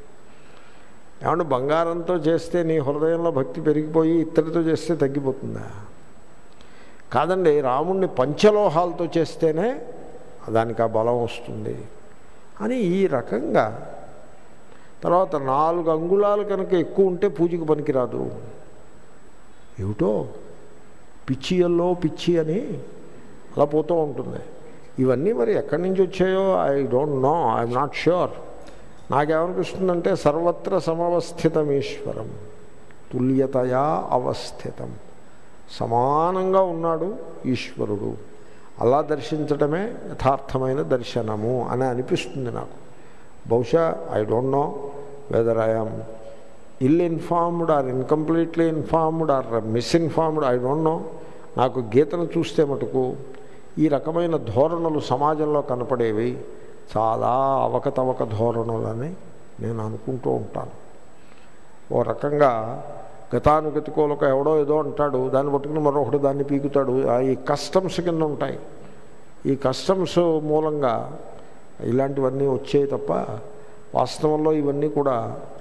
ఏమంటే బంగారంతో చేస్తే నీ హృదయంలో భక్తి పెరిగిపోయి ఇత్తడితో చేస్తే తగ్గిపోతుందా కాదండి రాముణ్ణి పంచలోహాలతో చేస్తేనే దానికి ఆ బలం వస్తుంది అని ఈ రకంగా తర్వాత నాలుగు అంగుళాలు కనుక ఎక్కువ ఉంటే పూజకు పనికిరాదు ఏమిటో పిచ్చి ఎల్లో పిచ్చి అని అలా పోతూ ఉంటుంది ఇవన్నీ మరి ఎక్కడి నుంచి వచ్చాయో I don't know I'm not sure నాకేమనిపిస్తుందంటే సర్వత్ర సమవస్థితం ఈశ్వరం తుల్యతయా అవస్థితం సమానంగా ఉన్నాడు ఈశ్వరుడు అలా దర్శించడమే యథార్థమైన దర్శనము అని అనిపిస్తుంది నాకు బహుశా I don't know whether I'm ill informed or incompletely informed or misinformed I don't know నాకు గీతను చూస్తే మటుకు ఈ రకమైన ధోరణులు సమాజంలో కనపడేవి చాలా అవకతవక ధోరణులని నేను అనుకుంటూ ఉంటాను ఓ రకంగా గతానుగతికోలక ఎవడో ఏదో అంటాడు దాన్ని పట్టుకుని మరొకటి దాన్ని పీకుతాడు ఈ కస్టమ్స్ కింద ఉంటాయి ఈ కస్టమ్స్ మూలంగా ఇలాంటివన్నీ వచ్చాయి తప్ప వాస్తవంలో ఇవన్నీ కూడా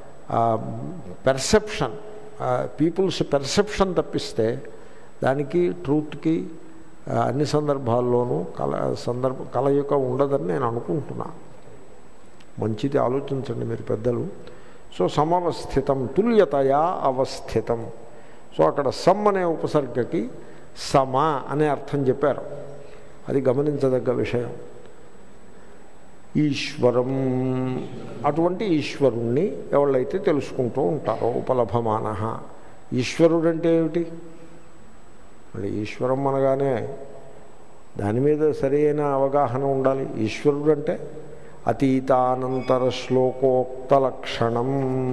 పెర్సెప్షన్ పీపుల్స్ పెర్సెప్షన్ తప్పిస్తే దానికి ట్రూత్కి అన్ని సందర్భాల్లోనూ కల సందర్భ కలయిక ఉండదని నేను అనుకుంటున్నా మంచిది ఆలోచించండి మీరు పెద్దలు సో సమవస్థితం తుల్యతయా అవస్థితం సో అక్కడ సమ్ అనే ఉపసర్గకి సమ అనే అర్థం చెప్పారు అది గమనించదగ్గ విషయం ఈశ్వరం అటువంటి ఈశ్వరుణ్ణి ఎవళ్ళైతే తెలుసుకుంటూ ఉంటారో ఉపలభమాన ఈశ్వరుడు అంటే ఏమిటి మళ్ళీ ఈశ్వరం అనగానే దాని మీద సరైన అవగాహన ఉండాలి ఈశ్వరుడు అంటే అతీతానంతర శ్లోకోక్త లక్షణం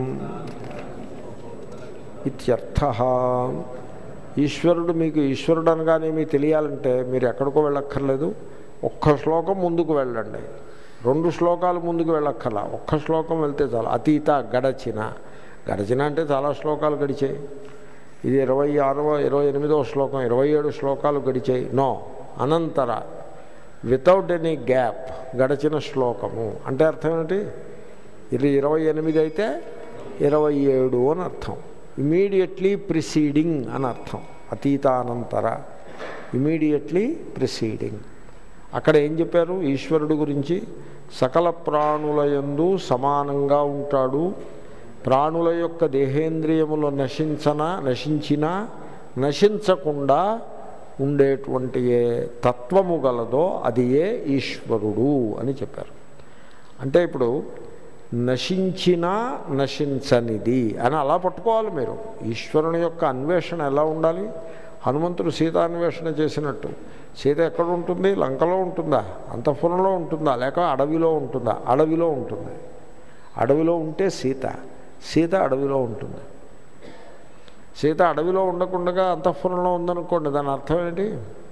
ఇత్యర్థ ఈశ్వరుడు మీకు ఈశ్వరుడు అనగానే మీకు తెలియాలంటే మీరు ఎక్కడికో వెళ్ళక్కర్లేదు ఒక్క శ్లోకం ముందుకు వెళ్ళండి రెండు శ్లోకాలు ముందుకు వెళ్ళక్కర్లా ఒక్క శ్లోకం వెళ్తే చాలు అతీత గడచిన గడచిన అంటే చాలా శ్లోకాలు గడిచాయి ఇది ఇరవై ఆరవ ఇరవై ఎనిమిదవ శ్లోకం ఇరవై ఏడు శ్లోకాలు గడిచాయి నో అనంతర వితౌట్ ఎనీ గ్యాప్ గడచిన శ్లోకము అంటే అర్థం ఏంటి ఇది ఇరవై ఎనిమిది అయితే ఇరవై ఏడు అని అర్థం ఇమీడియట్లీ ప్రిసీడింగ్ అని అర్థం అతీతానంతర ఇమీడియట్లీ ప్రిసీడింగ్ అక్కడ ఏం చెప్పారు ఈశ్వరుడు గురించి సకల ప్రాణుల యందు సమానంగా ఉంటాడు ప్రాణుల యొక్క దేహేంద్రియములు నశించన నశించినా నశించకుండా ఉండేటువంటి ఏ తత్వము గలదో అది ఏ ఈశ్వరుడు అని చెప్పారు అంటే ఇప్పుడు నశించినా నశించనిది అని అలా పట్టుకోవాలి మీరు ఈశ్వరుని యొక్క అన్వేషణ ఎలా ఉండాలి హనుమంతుడు సీతాన్వేషణ చేసినట్టు సీత ఎక్కడ ఉంటుంది లంకలో ఉంటుందా అంతఃపురంలో ఉంటుందా లేక అడవిలో ఉంటుందా అడవిలో ఉంటుంది అడవిలో ఉంటే సీత సీత అడవిలో ఉంటుంది సీత అడవిలో ఉండకుండా అంతఃపురంలో ఉందనుకోండి దాని అర్థం ఏంటి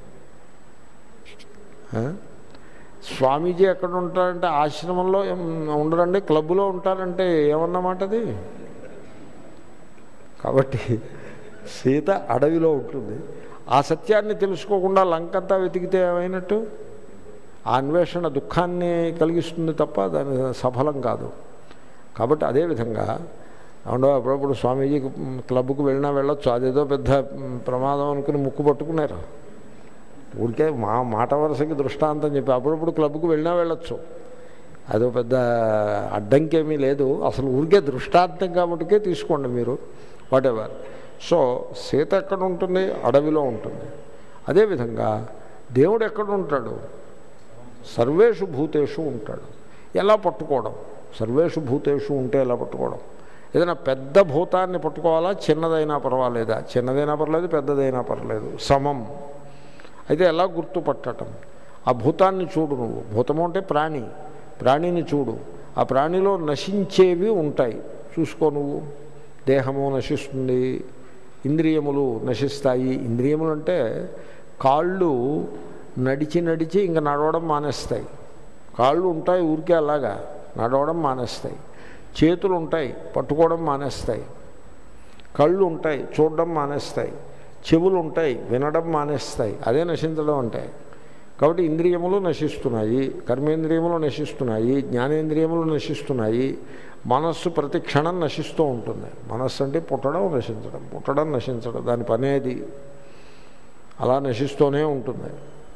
ఆ? స్వామీజీ ఎక్కడ ఉంటారంటే ఆశ్రమంలో ఏం- ఉండరండి క్లబ్లో ఉంటారంటే ఏమన్నమాట అది కాబట్టి సీత అడవిలో ఉంటుంది ఆ సత్యాన్ని తెలుసుకోకుండా లంకంతా వెతికితే ఏమైనట్టు ఆ అన్వేషణ దుఃఖాన్ని కలిగిస్తుంది తప్ప దాని సఫలం కాదు కాబట్టి అదేవిధంగా అవునో అప్పుడప్పుడు స్వామీజీ క్లబ్కు వెళ్ళినా వెళ్ళొచ్చు అదేదో పెద్ద మ్, ప్రమాదం అనుకుని ముక్కు పట్టుకున్నారు ఊరికే మా మాట వరుసకి దృష్టాంతం చెప్పి అప్పుడప్పుడు క్లబ్కు వెళ్ళినా వెళ్ళొచ్చు అదో పెద్ద అడ్డంకేమీ లేదు అసలు ఊరికే దృష్టాంతం కాబట్టికే తీసుకోండి మీరు వాటెవర్ సో సీత ఎక్కడ ఉంటుంది అడవిలో ఉంటుంది అదేవిధంగా దేవుడు ఎక్కడ ఉంటాడు సర్వేషు భూతేషు ఉంటాడు ఎలా పట్టుకోవడం సర్వేషు భూతేషు ఉంటే ఎలా పట్టుకోవడం ఏదైనా పెద్ద భూతాన్ని పట్టుకోవాలా చిన్నదైనా పర్వాలేదా చిన్నదైనా పర్లేదు పెద్దదైనా పర్లేదు సమం అయితే ఎలా గుర్తుపట్టడం ఆ భూతాన్ని చూడు నువ్వు భూతము అంటే ప్రాణి ప్రాణిని చూడు ఆ ప్రాణిలో నశించేవి ఉంటాయి చూసుకో నువ్వు దేహము నశిస్తుంది ఇంద్రియములు నశిస్తాయి ఇంద్రియములు అంటే కాళ్ళు నడిచి నడిచి ఇంకా నడవడం మానేస్తాయి కాళ్ళు ఉంటాయి ఊరికే అలాగా నడవడం మానేస్తాయి చేతులు ఉంటాయి పట్టుకోవడం మానేస్తాయి కళ్ళు ఉంటాయి చూడడం మానేస్తాయి చెవులు ఉంటాయి వినడం మానేస్తాయి అదే నశించడం అంటే కాబట్టి ఇంద్రియములు నశిస్తున్నాయి కర్మేంద్రియములు నశిస్తున్నాయి జ్ఞానేంద్రియములు నశిస్తున్నాయి మనస్సు ప్రతి క్షణం నశిస్తూ ఉంటుంది మనస్సు అంటే పుట్టడం నశించడం పుట్టడం నశించడం దాని పనేది అలా నశిస్తూనే ఉంటుంది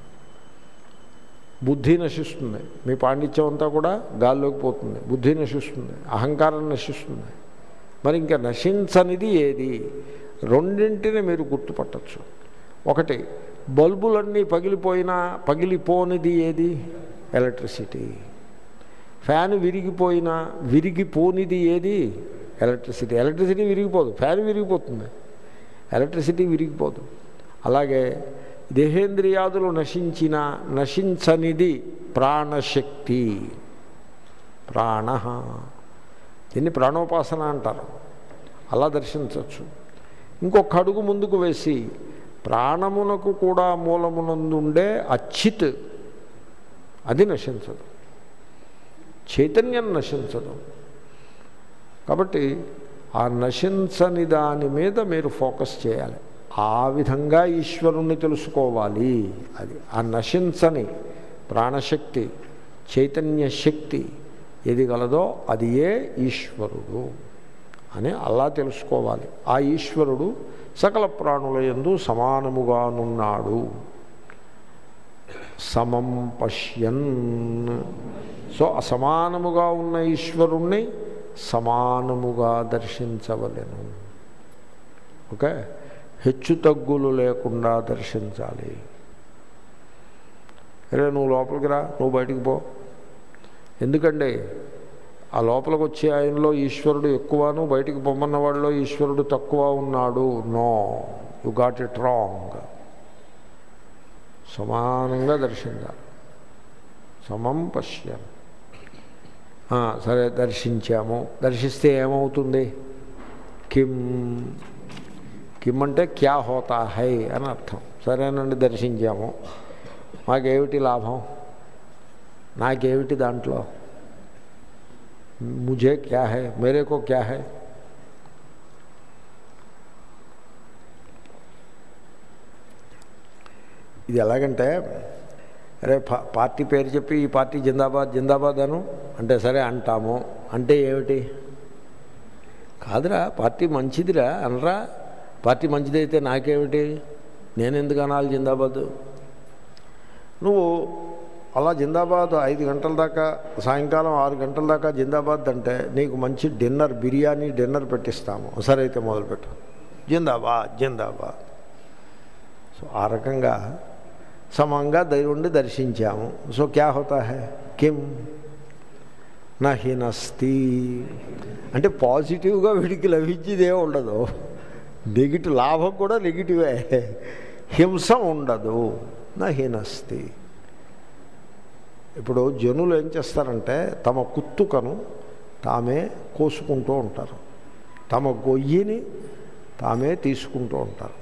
బుద్ధి నశిస్తుంది మీ పాండిత్యం అంతా కూడా గాల్లోకి పోతుంది బుద్ధి నశిస్తుంది అహంకారం నశిస్తుంది మరి ఇంకా నశించనిది ఏది రెండింటిని మీరు గుర్తుపట్టచ్చు ఒకటి బల్బులన్నీ పగిలిపోయినా పగిలిపోనిది ఏది ఎలక్ట్రిసిటీ ఫ్యాన్ విరిగిపోయినా విరిగిపోనిది ఏది ఎలక్ట్రిసిటీ ఎలక్ట్రిసిటీ విరిగిపోదు ఫ్యాన్ విరిగిపోతుంది ఎలక్ట్రిసిటీ విరిగిపోదు అలాగే దేహేంద్రియాదులు నశించిన నశించనిది ప్రాణశక్తి ప్రాణ దీన్ని ప్రాణోపాసన అంటారు అలా దర్శించవచ్చు ఇంకొక అడుగు ముందుకు వేసి ప్రాణమునకు కూడా మూలమునందుండే అచ్చిత్ అది నశించదు చైతన్యం నశించదు కాబట్టి ఆ నశించని దాని మీద మీరు ఫోకస్ చేయాలి ఆ విధంగా ఈశ్వరుణ్ణి తెలుసుకోవాలి అది ఆ నశించని ప్రాణశక్తి చైతన్య శక్తి ఏది గలదో అది ఏ ఈశ్వరుడు అని అలా తెలుసుకోవాలి ఆ ఈశ్వరుడు సకల ప్రాణుల యందు సమానముగానున్నాడు సమం పశ్యన్ సో అసమానముగా ఉన్న ఈశ్వరుణ్ణి సమానముగా దర్శించవలెను ఓకే హెచ్చు తగ్గులు లేకుండా దర్శించాలి అరే నువ్వు లోపలికి రా నువ్వు బయటికి పో ఎందుకండి ఆ లోపలికి వచ్చే ఆయనలో ఈశ్వరుడు ఎక్కువను బయటికి పొమ్మన్న వాళ్ళలో ఈశ్వరుడు తక్కువ ఉన్నాడు no you got it wrong సమానంగా దర్శించాలి సమం పశ్యం ఆ, సరే దర్శించాము దర్శిస్తే ఏమవుతుంది కిం కిమ్ అంటే క్యా హోతా హై అని అర్థం సరేనండి దర్శించాము మాకేమిటి లాభం నాకేమిటి దాంట్లో ముझे क्या है मेरे को क्या है ఇది ఎలాగంటే అరే పా- పార్టీ పేరు చెప్పి ఈ పార్టీ జిందాబాద్ జిందాబాద్ అను అంటే సరే అంటాము అంటే ఏమిటి కాదురా పార్టీ మంచిదిరా అనరా పార్టీ మంచిదైతే నాకేమిటి నేను ఎందుకు అనాలి జిందాబాద్ నువ్వు అలా జిందాబాద్ ఐదు గంటల దాకా సాయంకాలం ఆరు గంటల దాకా జిందాబాద్ అంటే నీకు మంచి డిన్నర్ బిర్యానీ డిన్నర్ పెట్టిస్తాము సరే అయితే మొదలుపెట్టు జిందాబాద్ జిందాబాద్ సో ఆ రకంగా సమంగా దైవుండి దర్శించాము సో క్యా హోతా హై కిం నహినస్తి అంటే పాజిటివ్గా వీడికి లభించేదే ఉండదు నెగిటివ్ లాభం కూడా నెగిటివే హింస ఉండదు నహినస్తి ఇప్పుడు జనులు ఏం చేస్తారంటే తమ కుత్తుకను తామే కోసుకుంటూ ఉంటారు తమ గొయ్యిని తామే తీసుకుంటూ ఉంటారు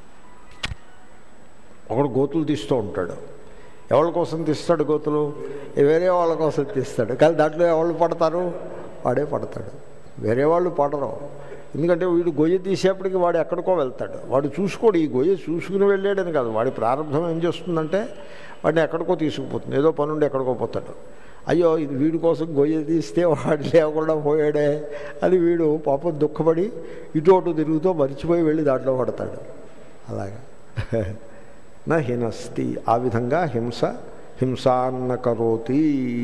ఒకడు గోతులు తీస్తూ ఉంటాడు ఎవరి కోసం తీస్తాడు గోతులు వేరే వాళ్ళ కోసం తీస్తాడు కానీ దాంట్లో ఎవరు పడతారు వాడే పడతాడు వేరే వాళ్ళు పడరు ఎందుకంటే వీడు గొయ్య తీసేపటికి వాడు ఎక్కడికో వెళ్తాడు వాడు చూసుకోడు ఈ గొయ్య చూసుకుని వెళ్ళాడని కాదు వాడి ప్రారంభం ఏం చేస్తుందంటే వాడిని ఎక్కడికో తీసుకుపోతుంది ఏదో పనుండి ఎక్కడికో పోతాడు అయ్యో ఇది వీడి కోసం గొయ్య తీస్తే వాడు లేకుండా పోయాడే అని వీడు పాపం దుఃఖపడి ఇటు అటు తిరుగుతూ మరిచిపోయి వెళ్ళి దాంట్లో పడతాడు అలాగా నా హినస్తి ఆ విధంగా హింస హింసాన్న కరోతి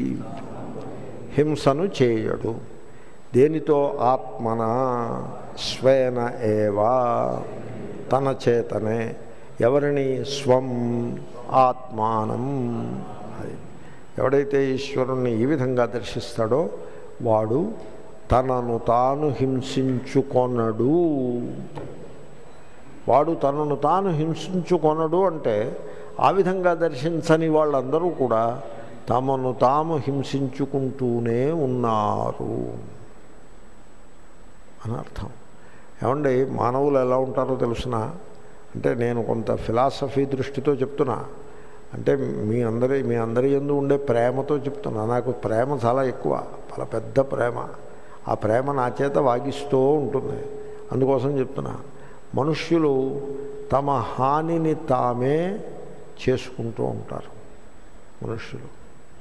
హింసను చేయడు దేనితో ఆత్మన స్వేన ఏవా తన చేతనే ఎవరిని స్వం ఆత్మానం అది ఎవడైతే ఈశ్వరుణ్ణి ఈ విధంగా దర్శిస్తాడో వాడు తనను తాను హింసించుకొనడు వాడు తనను తాను హింసించుకొనడు అంటే ఆ విధంగా దర్శించని వాళ్ళందరూ కూడా తమను తాము హింసించుకుంటూనే ఉన్నారు అని అర్థం ఏమండి మానవులు ఎలా ఉంటారో తెలుసిన అంటే నేను కొంత ఫిలాసఫీ దృష్టితో చెప్తున్నా అంటే మీ అందరి మీ అందరి ఎందు ఉండే ప్రేమతో చెప్తున్నా నాకు ప్రేమ చాలా ఎక్కువ చాలా పెద్ద ప్రేమ ఆ ప్రేమ నా చేత వాగిస్తూ ఉంటుంది అందుకోసం చెప్తున్నా మనుష్యులు తమ హానిని తామే చేసుకుంటూ ఉంటారు మనుష్యులు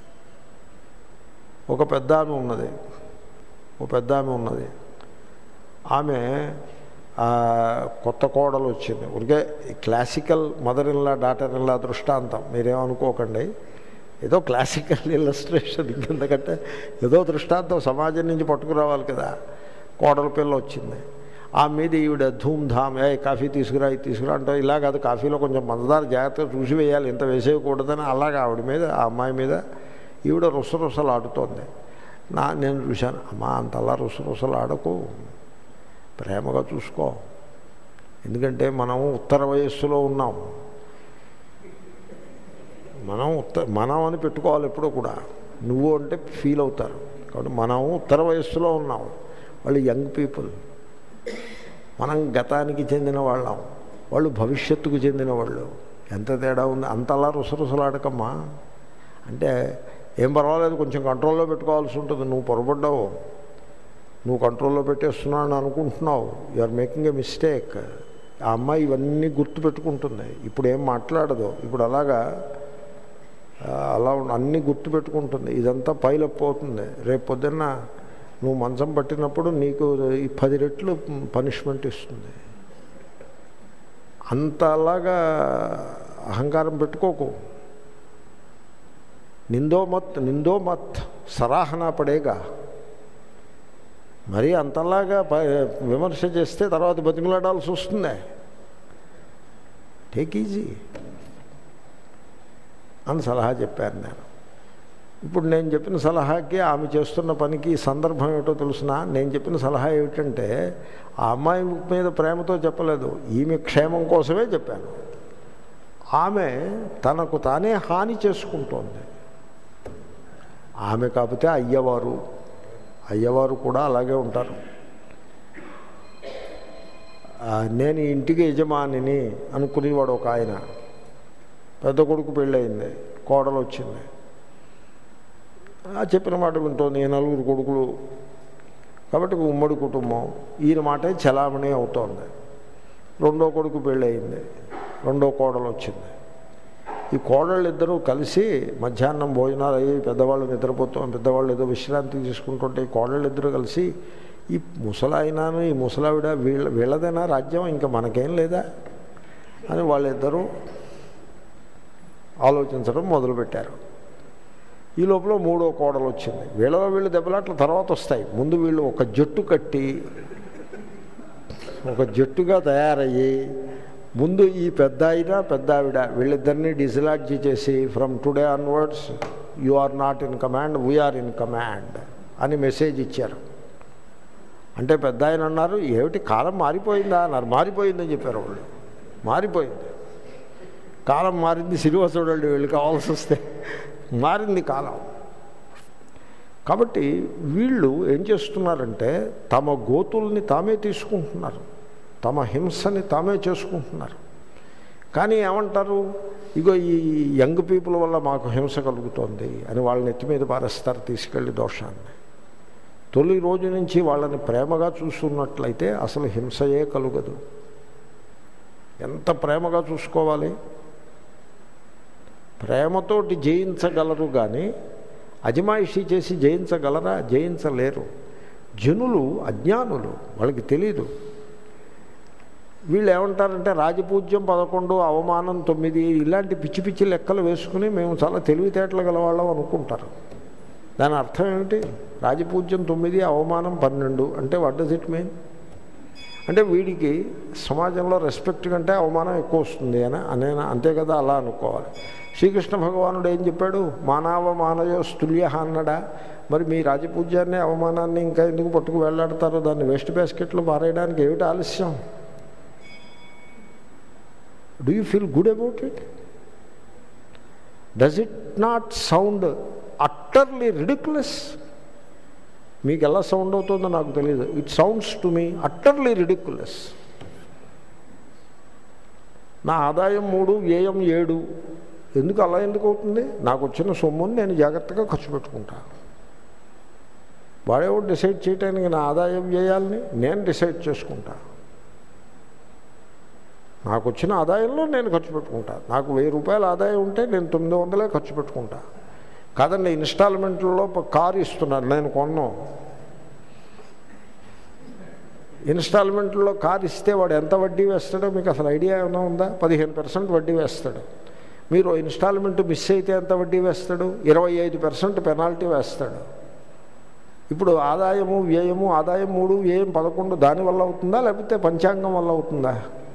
ఒక పెద్ద ఆమె ఉన్నది ఒక పెద్ద ఆమె ఉన్నది ఆమె ఆ, కొత్త కోడలు వచ్చింది ఉరికే classical mother in law daughter in law దృష్టాంతం మీరేమనుకోకండి ఏదో క్లాసికల్ ఇల్లస్ట్రేషన్ ఇంకెందుకంటే ఏదో దృష్టాంతం సమాజం నుంచి పట్టుకురావాలి కదా కోడల పిల్ల వచ్చింది ఆ మీద ఈవిడ ధూమ్ ధామ్ ఏ కాఫీ తీసుకురా ఇది తీసుకురా అంటే ఇలా కాదు కాఫీలో కొంచెం మందదార జాగ్రత్తగా చూసి వేయాలి ఇంత వేసేయకూడదని అలాగా ఆవిడ మీద ఆ అమ్మాయి మీద ఈవిడ రుసరుసలు ఆడుతోంది నా నేను చూశాను అమ్మా అంతలా రుసరుసలు ఆడకు ప్రేమగా చూసుకో ఎందుకంటే మనం ఉత్తర వయస్సులో ఉన్నాం మనం ఉత్త మనం అని పెట్టుకోవాలి ఎప్పుడూ కూడా నువ్వు అంటే ఫీల్ అవుతారు కాబట్టి మనం ఉత్తర వయస్సులో ఉన్నాం వాళ్ళు యంగ్ పీపుల్ మనం గతానికి చెందిన వాళ్ళం వాళ్ళు భవిష్యత్తుకు చెందిన వాళ్ళు ఎంత తేడా ఉంది అంతలా రుసరుసలాడకమ్మా అంటే ఏం పర్వాలేదు కొంచెం కంట్రోల్లో పెట్టుకోవాల్సి ఉంటుంది నువ్వు పొరపడ్డావు నువ్వు కంట్రోల్లో పెట్టేస్తున్నావు అని అనుకుంటున్నావు you are making a mistake ఆ అమ్మాయి ఇవన్నీ గుర్తు పెట్టుకుంటుంది ఇప్పుడు ఏం మాట్లాడదు ఇప్పుడు అలాగా ఆ, అలా ఉన్న- అన్నీ గుర్తు పెట్టుకుంటుంది ఇదంతా పైలప్ అవుతుంది రేపు పొద్దున్న నువ్వు మంచం పట్టినప్పుడు నీకు ఈ పది రెట్లు పనిష్మెంట్ ఇస్తుంది అంత అలాగా అహంకారం పెట్టుకోకు నిందో మత్ నిందో మత్ సరాహనా పడేగా మరీ అంతలాగా ప- విమర్శ చేస్తే తర్వాత బతిమలాడాల్సి వస్తుంది టేక్ ఈజీ అని సలహా చెప్పాను నేను ఇప్పుడు నేను చెప్పిన సలహాకి ఆమె చేస్తున్న పనికి సందర్భం ఏమిటో తెలుసిన నేను చెప్పిన సలహా ఏమిటంటే ఆ అమ్మాయి మీద ప్రేమతో చెప్పలేదు ఈమె క్షేమం కోసమే చెప్పాను ఆమె తనకు తానే హాని చేసుకుంటోంది ఆమె కాకపోతే అయ్యవారు అయ్యవారు కూడా అలాగే ఉంటారు నేను ఇంటికి యజమానిని అనుకునేవాడు ఒక ఆయన పెద్ద కొడుకు పెళ్ళయింది కోడలు వచ్చింది ఆ చెప్పిన మాట వింటోంది నలుగురు కొడుకులు కాబట్టి ఉమ్మడి కుటుంబం ఈయన మాటే చలామణి అవుతోంది రెండో కొడుకు పెళ్ళయింది రెండో కోడలు వచ్చింది ఈ కోడళ్ళు ఇద్దరూ కలిసి మధ్యాహ్నం భోజనాలు అయ్యి పెద్దవాళ్ళు నిద్రపోతాం పెద్దవాళ్ళు ఏదో విశ్రాంతి తీసుకుంటుంటే ఈ కోడళ్ళు ఇద్దరు కలిసి ఈ ముసలాయనాను ఈ ముసలావిడ వీళ్ళ వీళ్ళదైనా రాజ్యం ఇంకా మనకేం లేదా అని వాళ్ళిద్దరూ ఆలోచించడం మొదలుపెట్టారు ఈ లోపల మూడో కోడలు వచ్చింది వీళ్ళలో వీళ్ళు దెబ్బలాట్ల తర్వాత వస్తాయి ముందు వీళ్ళు ఒక జట్టు కట్టి ఒక జట్టుగా తయారయ్యి ముందు ఈ పెద్ద అయినా పెద్ద ఆవిడ వీళ్ళిద్దరినీ డిజిలాడ్జీ చేసి from today onwards you are not in command we are in command అని మెసేజ్ ఇచ్చారు అంటే పెద్ద ఆయన అన్నారు ఏమిటి కాలం మారిపోయిందా అన్నారు మారిపోయిందని చెప్పారు వాళ్ళు మారిపోయింది కాలం మారింది సినిమా చూడండి వీళ్ళు కావాల్సి వస్తే మారింది కాలం కాబట్టి వీళ్ళు ఏం చేస్తున్నారంటే తమ గోతుల్ని తామే తీసుకుంటున్నారు తమ హింసని తామే చేసుకుంటున్నారు కానీ ఏమంటారు ఇగో ఈ యంగ్ పీపుల్ వల్ల మాకు హింస కలుగుతోంది అని వాళ్ళని ఎత్తి మీద పారేస్తారు తీసుకెళ్ళి దోషాన్ని తొలి రోజు నుంచి వాళ్ళని ప్రేమగా చూస్తున్నట్లయితే అసలు హింసయే కలుగదు ఎంత ప్రేమగా చూసుకోవాలి ప్రేమతోటి జయించగలరు కానీ అజమాయిషీ చేసి జయించగలరా జయించలేరు జనులు అజ్ఞానులు వాళ్ళకి తెలీదు వీళ్ళు ఏమంటారంటే రాజపూజ్యం పదకొండు అవమానం తొమ్మిది ఇలాంటి పిచ్చి పిచ్చి లెక్కలు వేసుకుని మేము చాలా తెలివితేటలు గలవాళ్ళం అనుకుంటారు దాని అర్థం ఏమిటి రాజపూజ్యం తొమ్మిది అవమానం పన్నెండు అంటే వాట్ డస్ ఇట్ మీన్ అంటే వీడికి సమాజంలో రెస్పెక్ట్ కంటే అవమానం ఎక్కువ వస్తుంది అని అనే అంతే కదా అలా అనుకోవాలి శ్రీకృష్ణ భగవానుడు ఏం చెప్పాడు మానవ మానవ స్తుల్య అన్నడా మరి మీ రాజపూజ్యాన్ని అవమానాన్ని ఇంకా ఎందుకు పట్టుకు వెళ్ళాడతారో దాన్ని వేస్ట్ బాస్కెట్లో పారేయడానికి ఏమిటి ఆలస్యం do you feel good about it does it not sound utterly ridiculous మీకు ఎలా సౌండ్ అవుతుందో నాకు తెలియదు it sounds to me utterly ridiculous నా ఆదాయం మూడు వ్యయం ఏడు ఎందుకు అలా ఎందుకు అవుతుంది నాకు వచ్చిన సొమ్ముని నేను జాగ్రత్తగా ఖర్చు పెట్టుకుంటా వాడేవో డిసైడ్ చేయడానికి నా ఆదాయం వ్యయాల్ని నేను డిసైడ్ చేసుకుంటా నాకు వచ్చిన ఆదాయంలో నేను ఖర్చు పెట్టుకుంటా నాకు వెయ్యి రూపాయల ఆదాయం ఉంటే నేను తొమ్మిది వందలే ఖర్చు పెట్టుకుంటా కాదండి ఇన్స్టాల్మెంట్లలో కారు ఇస్తున్నారు నేను కొన్నాను ఇన్స్టాల్మెంట్లో కారు ఇస్తే వాడు ఎంత వడ్డీ వేస్తాడో మీకు అసలు ఐడియా ఏమైనా ఉందా పదిహేను పర్సెంట్ వడ్డీ వేస్తాడు మీరు ఇన్స్టాల్మెంట్ మిస్ అయితే ఎంత వడ్డీ వేస్తాడు ఇరవై ఐదు పర్సెంట్ పెనాల్టీ వేస్తాడు ఇప్పుడు ఆదాయము వ్యయము ఆదాయం మూడు వ్యయం పదకొండు దానివల్ల అవుతుందా లేకపోతే పంచాంగం వల్ల అవుతుందా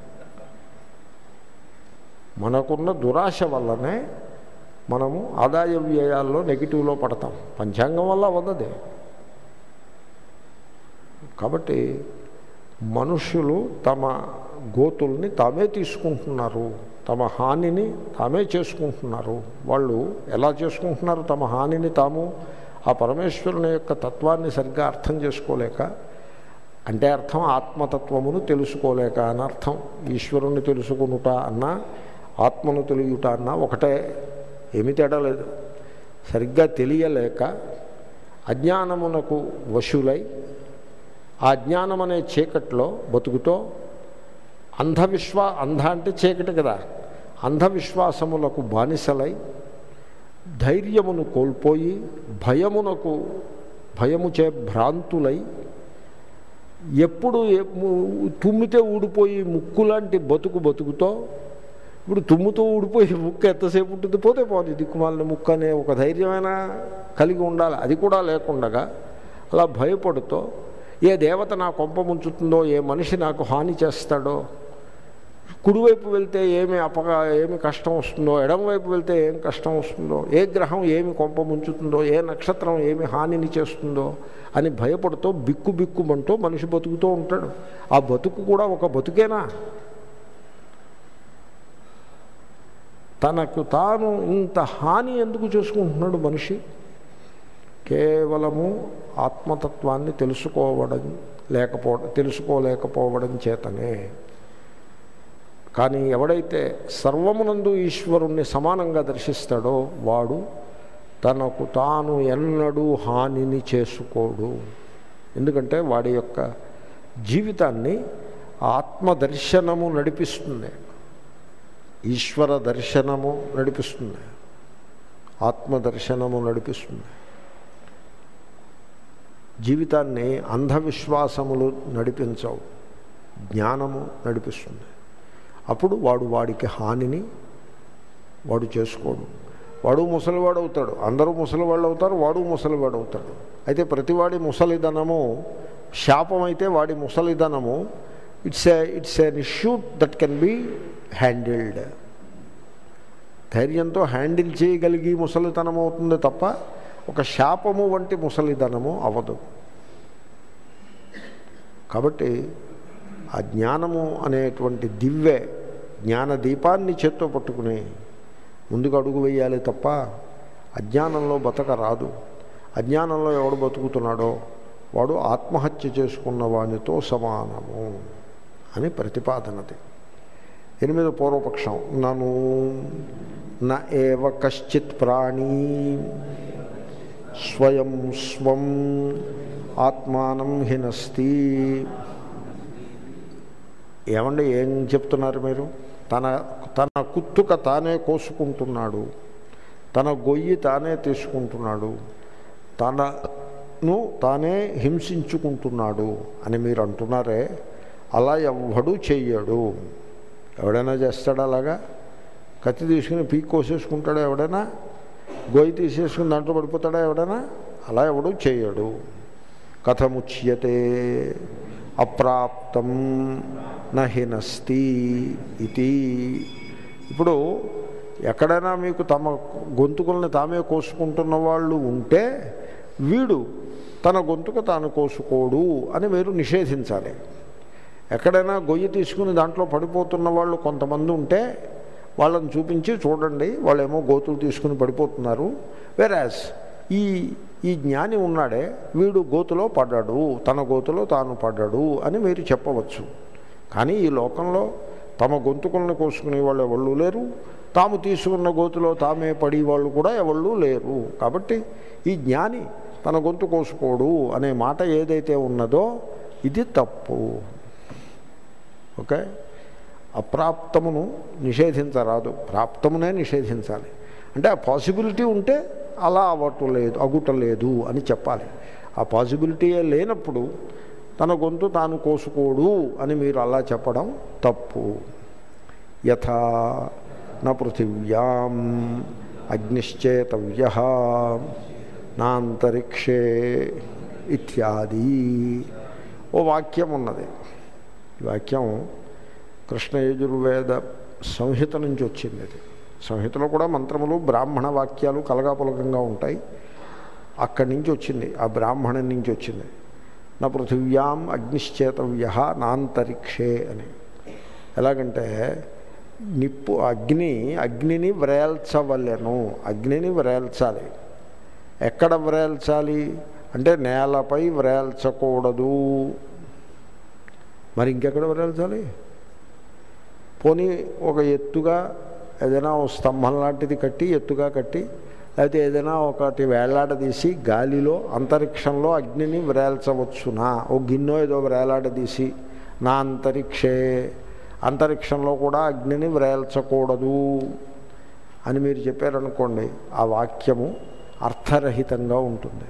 మనకున్న దురాశ వల్లనే మనము ఆదాయ వ్యయాల్లో నెగిటివ్లో పడతాం పంచాంగం వల్ల అవ్వదది కాబట్టి మనుష్యులు తమ గోతుల్ని తామే తీసుకుంటున్నారు తమ హానిని తామే చేసుకుంటున్నారు వాళ్ళు ఎలా చేసుకుంటున్నారు తమ హానిని తాము ఆ పరమేశ్వరుని యొక్క తత్వాన్ని సరిగ్గా అర్థం చేసుకోలేక అంటే అర్థం ఆత్మతత్వమును తెలుసుకోలేక అని అర్థం ఈశ్వరుని తెలుసుకునుట అన్నా ఆత్మను తెలియట అన్నా ఒకటే ఏమీ తేడా లేదు సరిగ్గా తెలియలేక అజ్ఞానమునకు వశులై ఆ అజ్ఞానం అనే చీకట్లో బతుకుతో అంధవిశ్వా అంధ అంటే చీకటి కదా అంధవిశ్వాసములకు బానిసలై ధైర్యమును కోల్పోయి భయమునకు భయముచే భ్రాంతులై ఎప్పుడు తుమ్మితే ఊడిపోయి ముక్కులాంటి బతుకు బతుకుతో ఇప్పుడు తుమ్ముతో ఊడిపోయి ముక్కు ఎంతసేపు ఉంటుంది పోతే పోతుంది దిక్కుమాలిన ముక్కు అనే ఒక ధైర్యమైన కలిగి ఉండాలి అది కూడా లేకుండగా అలా భయపడుతూ ఏ దేవత నా కొంప ముంచుతుందో ఏ మనిషి నాకు హాని చేస్తాడో కుడివైపు వెళ్తే ఏమి అపగా ఏమి కష్టం వస్తుందో ఎడమవైపు వెళ్తే ఏం కష్టం వస్తుందో ఏ గ్రహం ఏమి కొంప ముంచుతుందో ఏ నక్షత్రం ఏమి హానిని చేస్తుందో అని భయపడుతూ బిక్కు బిక్కుమంటూ మనిషి బతుకుతూ ఉంటాడు ఆ బతుకు కూడా ఒక బతుకేనా తనకు తాను ఇంత హాని ఎందుకు చేసుకుంటున్నాడు మనిషి కేవలము ఆత్మతత్వాన్ని తెలుసుకోవడం లేకపోవడం తెలుసుకోలేకపోవడం చేతనే కానీ ఎవడైతే సర్వమునందు ఈశ్వరుణ్ణి సమానంగా దర్శిస్తాడో వాడు తనకు తాను ఎన్నడూ హానిని చేసుకోడు ఎందుకంటే వాడి యొక్క జీవితాన్ని ఆత్మదర్శనము నడిపిస్తుంది ఈశ్వర దర్శనము నడిపిస్తుంది ఆత్మదర్శనము నడిపిస్తుంది జీవితాన్ని అంధవిశ్వాసములు నడిపించవు జ్ఞానము నడిపిస్తుంది అప్పుడు వాడు వాడికి హానిని వాడు చేసుకోడు వాడు ముసలివాడు అవుతాడు అందరూ ముసలివాళ్ళు అవుతారు వాడు ముసలివాడు అవుతాడు అయితే ప్రతివాడి ముసలిదనము శాపం అయితే వాడి ముసలిదనము it's a it's an issue that can be handled ధైర్యంతో హ్యాండిల్ చేయగలిగి ముసలితనం అవుతుంది తప్ప ఒక శాపము వంటి ముసలిదనము అవదు కాబట్టి ఆ జ్ఞానము అనేటువంటి దివ్వె జ్ఞాన దీపాన్ని చేత్తో పట్టుకుని ముందుకు అడుగు వేయాలి తప్ప అజ్ఞానంలో బతక రాదు అజ్ఞానంలో ఎవడు బతుకుతున్నాడో వాడు ఆత్మహత్య చేసుకున్న వానితో సమానము అని ప్రతిపాదనది దీని మీద పూర్వపక్షం నను న ఏవ కశ్చిత్ ప్రాణీ స్వయం స్వం ఆత్మానం హినస్తి ఏమండి ఏం చెప్తున్నారు మీరు తన తన కుత్తుక తానే కోసుకుంటున్నాడు తన గొయ్యి తానే తీసుకుంటున్నాడు తనను తానే హింసించుకుంటున్నాడు అని మీరు అంటున్నారే అలా ఎవ్వడూ చెయ్యడు ఎవడైనా చేస్తాడా అలాగా కత్తి తీసుకుని పీక్ కోసేసుకుంటాడా ఎవడైనా గొయ్యి తీసేసుకుని దాంట్లో పడిపోతాడా ఎవడైనా అలా ఎవడూ చేయడు కథముచ్యతే అప్రాప్తం నహినస్తి ఇది ఇప్పుడు ఎక్కడైనా మీకు తమ గొంతుకుల్ని తామే కోసుకుంటున్న వాళ్ళు ఉంటే వీడు తన గొంతుకు తాను కోసుకోడు అని మీరు నిషేధించాలి ఎక్కడైనా గొయ్యి తీసుకుని దాంట్లో పడిపోతున్న వాళ్ళు కొంతమంది ఉంటే వాళ్ళని చూపించి చూడండి వాళ్ళేమో గోతులు తీసుకుని పడిపోతున్నారు వెరాజ్ ఈ ఈ జ్ఞాని ఉన్నాడే వీడు గోతులో పడ్డాడు తన గోతులో తాను పడ్డాడు అని మీరు చెప్పవచ్చు కానీ ఈ లోకంలో తమ గొంతుకులను కోసుకునే వాళ్ళు ఎవళ్ళు లేరు తాము తీసుకున్న గోతులో తామే పడి వాళ్ళు కూడా ఎవళ్ళు లేరు కాబట్టి ఈ జ్ఞాని తన గొంతు కోసుకోడు అనే మాట ఏదైతే ఉన్నదో ఇది తప్పు ఓకే అప్రాప్తమును నిషేధించరాదు ప్రాప్తమునే నిషేధించాలి అంటే ఆ పాసిబిలిటీ ఉంటే అలా అవ్వటలేదు అగుటలేదు అని చెప్పాలి ఆ పాసిబిలిటీయే లేనప్పుడు తన గొంతు తాను కోసుకోడు అని మీరు అలా చెప్పడం తప్పు యథా న పృథివ్యాం అగ్నిశ్చేతవ్య నాంతరిక్షే ఇత్యాది ఓ వాక్యం ఉన్నది ఈ వాక్యం కృష్ణ యజుర్వేద సంహిత నుంచి వచ్చింది అది సంహితలో కూడా మంత్రములు బ్రాహ్మణ వాక్యాలు కలగాపులకంగా ఉంటాయి అక్కడి నుంచి వచ్చింది ఆ బ్రాహ్మణం నుంచి వచ్చింది నా పృథివ్యాం అగ్నిశ్చేతవ్య నాంతరిక్షే అని ఎలాగంటే నిప్పు అగ్ని అగ్నిని వ్రేల్చవలెను అగ్నిని వ్రేల్చాలి ఎక్కడ వ్రేల్చాలి అంటే నేలపై వ్రేల్చకూడదు మరి ఇంకెక్కడ వ్రేల్చాలి పోనీ ఒక ఎత్తుగా ఏదైనా ఓ స్తంభం లాంటిది కట్టి ఎత్తుగా కట్టి లేకపోతే ఏదైనా ఒకటి వేలాడదీసి గాలిలో అంతరిక్షంలో అగ్నిని వ్రేల్చవచ్చునా ఓ గిన్నె ఏదో వేలాడదీసి నా అంతరిక్షే అంతరిక్షంలో కూడా అగ్నిని వ్రేల్చకూడదు అని మీరు చెప్పారనుకోండి ఆ వాక్యము అర్థరహితంగా ఉంటుంది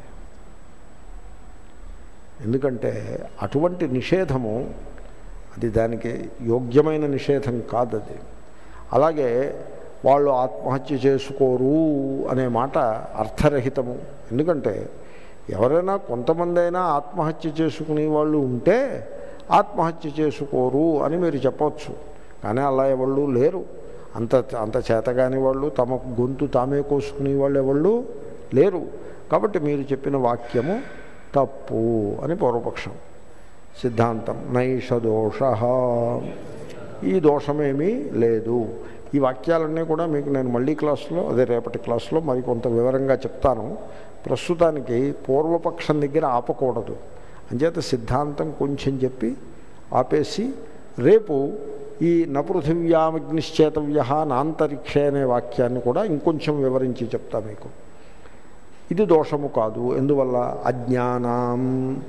ఎందుకంటే అటువంటి నిషేధము అది దానికి యోగ్యమైన నిషేధం కాదు అది అలాగే వాళ్ళు ఆత్మహత్య చేసుకోరు అనే మాట అర్థరహితము ఎందుకంటే ఎవరైనా కొంతమంది అయినా ఆత్మహత్య చేసుకునే వాళ్ళు ఉంటే ఆత్మహత్య చేసుకోరు అని మీరు చెప్పవచ్చు కానీ అలా ఎవళ్ళు లేరు అంత అంత చేతగాని వాళ్ళు తమ గొంతు తామే కోసుకునే వాళ్ళు ఎవళ్ళు లేరు కాబట్టి మీరు చెప్పిన వాక్యము తప్పు అని పూర్వపక్షం సిద్ధాంతం నైష దోష ఈ దోషమేమీ లేదు ఈ వాక్యాలన్నీ కూడా మీకు నేను మళ్ళీ క్లాస్లో అదే రేపటి క్లాస్లో మరికొంత వివరంగా చెప్తాను ప్రస్తుతానికి పూర్వపక్షం దగ్గర ఆపకూడదు అంచేత సిద్ధాంతం కొంచెం చెప్పి ఆపేసి రేపు ఈ నపృథివ్యామగ్నిశ్చేతవ్య నాంతరిక్షే అనే వాక్యాన్ని కూడా ఇంకొంచెం వివరించి చెప్తా మీకు ఇది దోషము కాదు ఎందువల్ల అజ్ఞానం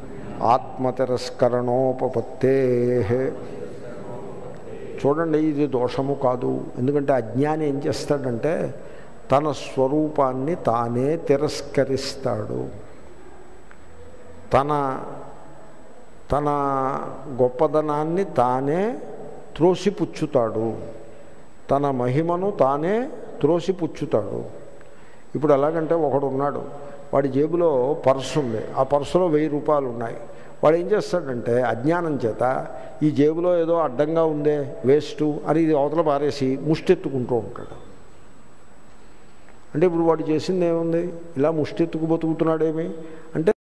ఆత్మతిరస్కరణోపపత్తే చూడండి ఇది దోషము కాదు ఎందుకంటే అజ్ఞాని ఏం చేస్తాడంటే తన స్వరూపాన్ని తానే తిరస్కరిస్తాడు తన తన గొప్పదనాన్ని తానే త్రోసిపుచ్చుతాడు తన మహిమను తానే త్రోసిపుచ్చుతాడు ఇప్పుడు ఎలాగంటే ఒకడు ఉన్నాడు వాడి జేబులో పర్సు ఉంది ఆ పర్సులో వెయ్యి రూపాయలు ఉన్నాయి వాడు ఏం చేస్తాడంటే అజ్ఞానం చేత ఈ జేబులో ఏదో అడ్డంగా ఉందే వేస్ట్ అని ఇది అవతల పారేసి ముష్టెత్తుకుంటూ ఉంటాడు అంటే ఇప్పుడు వాడు చేసింది ఏముంది ఇలా ముష్టెత్తుకు బతుకుతున్నాడేమి అంటే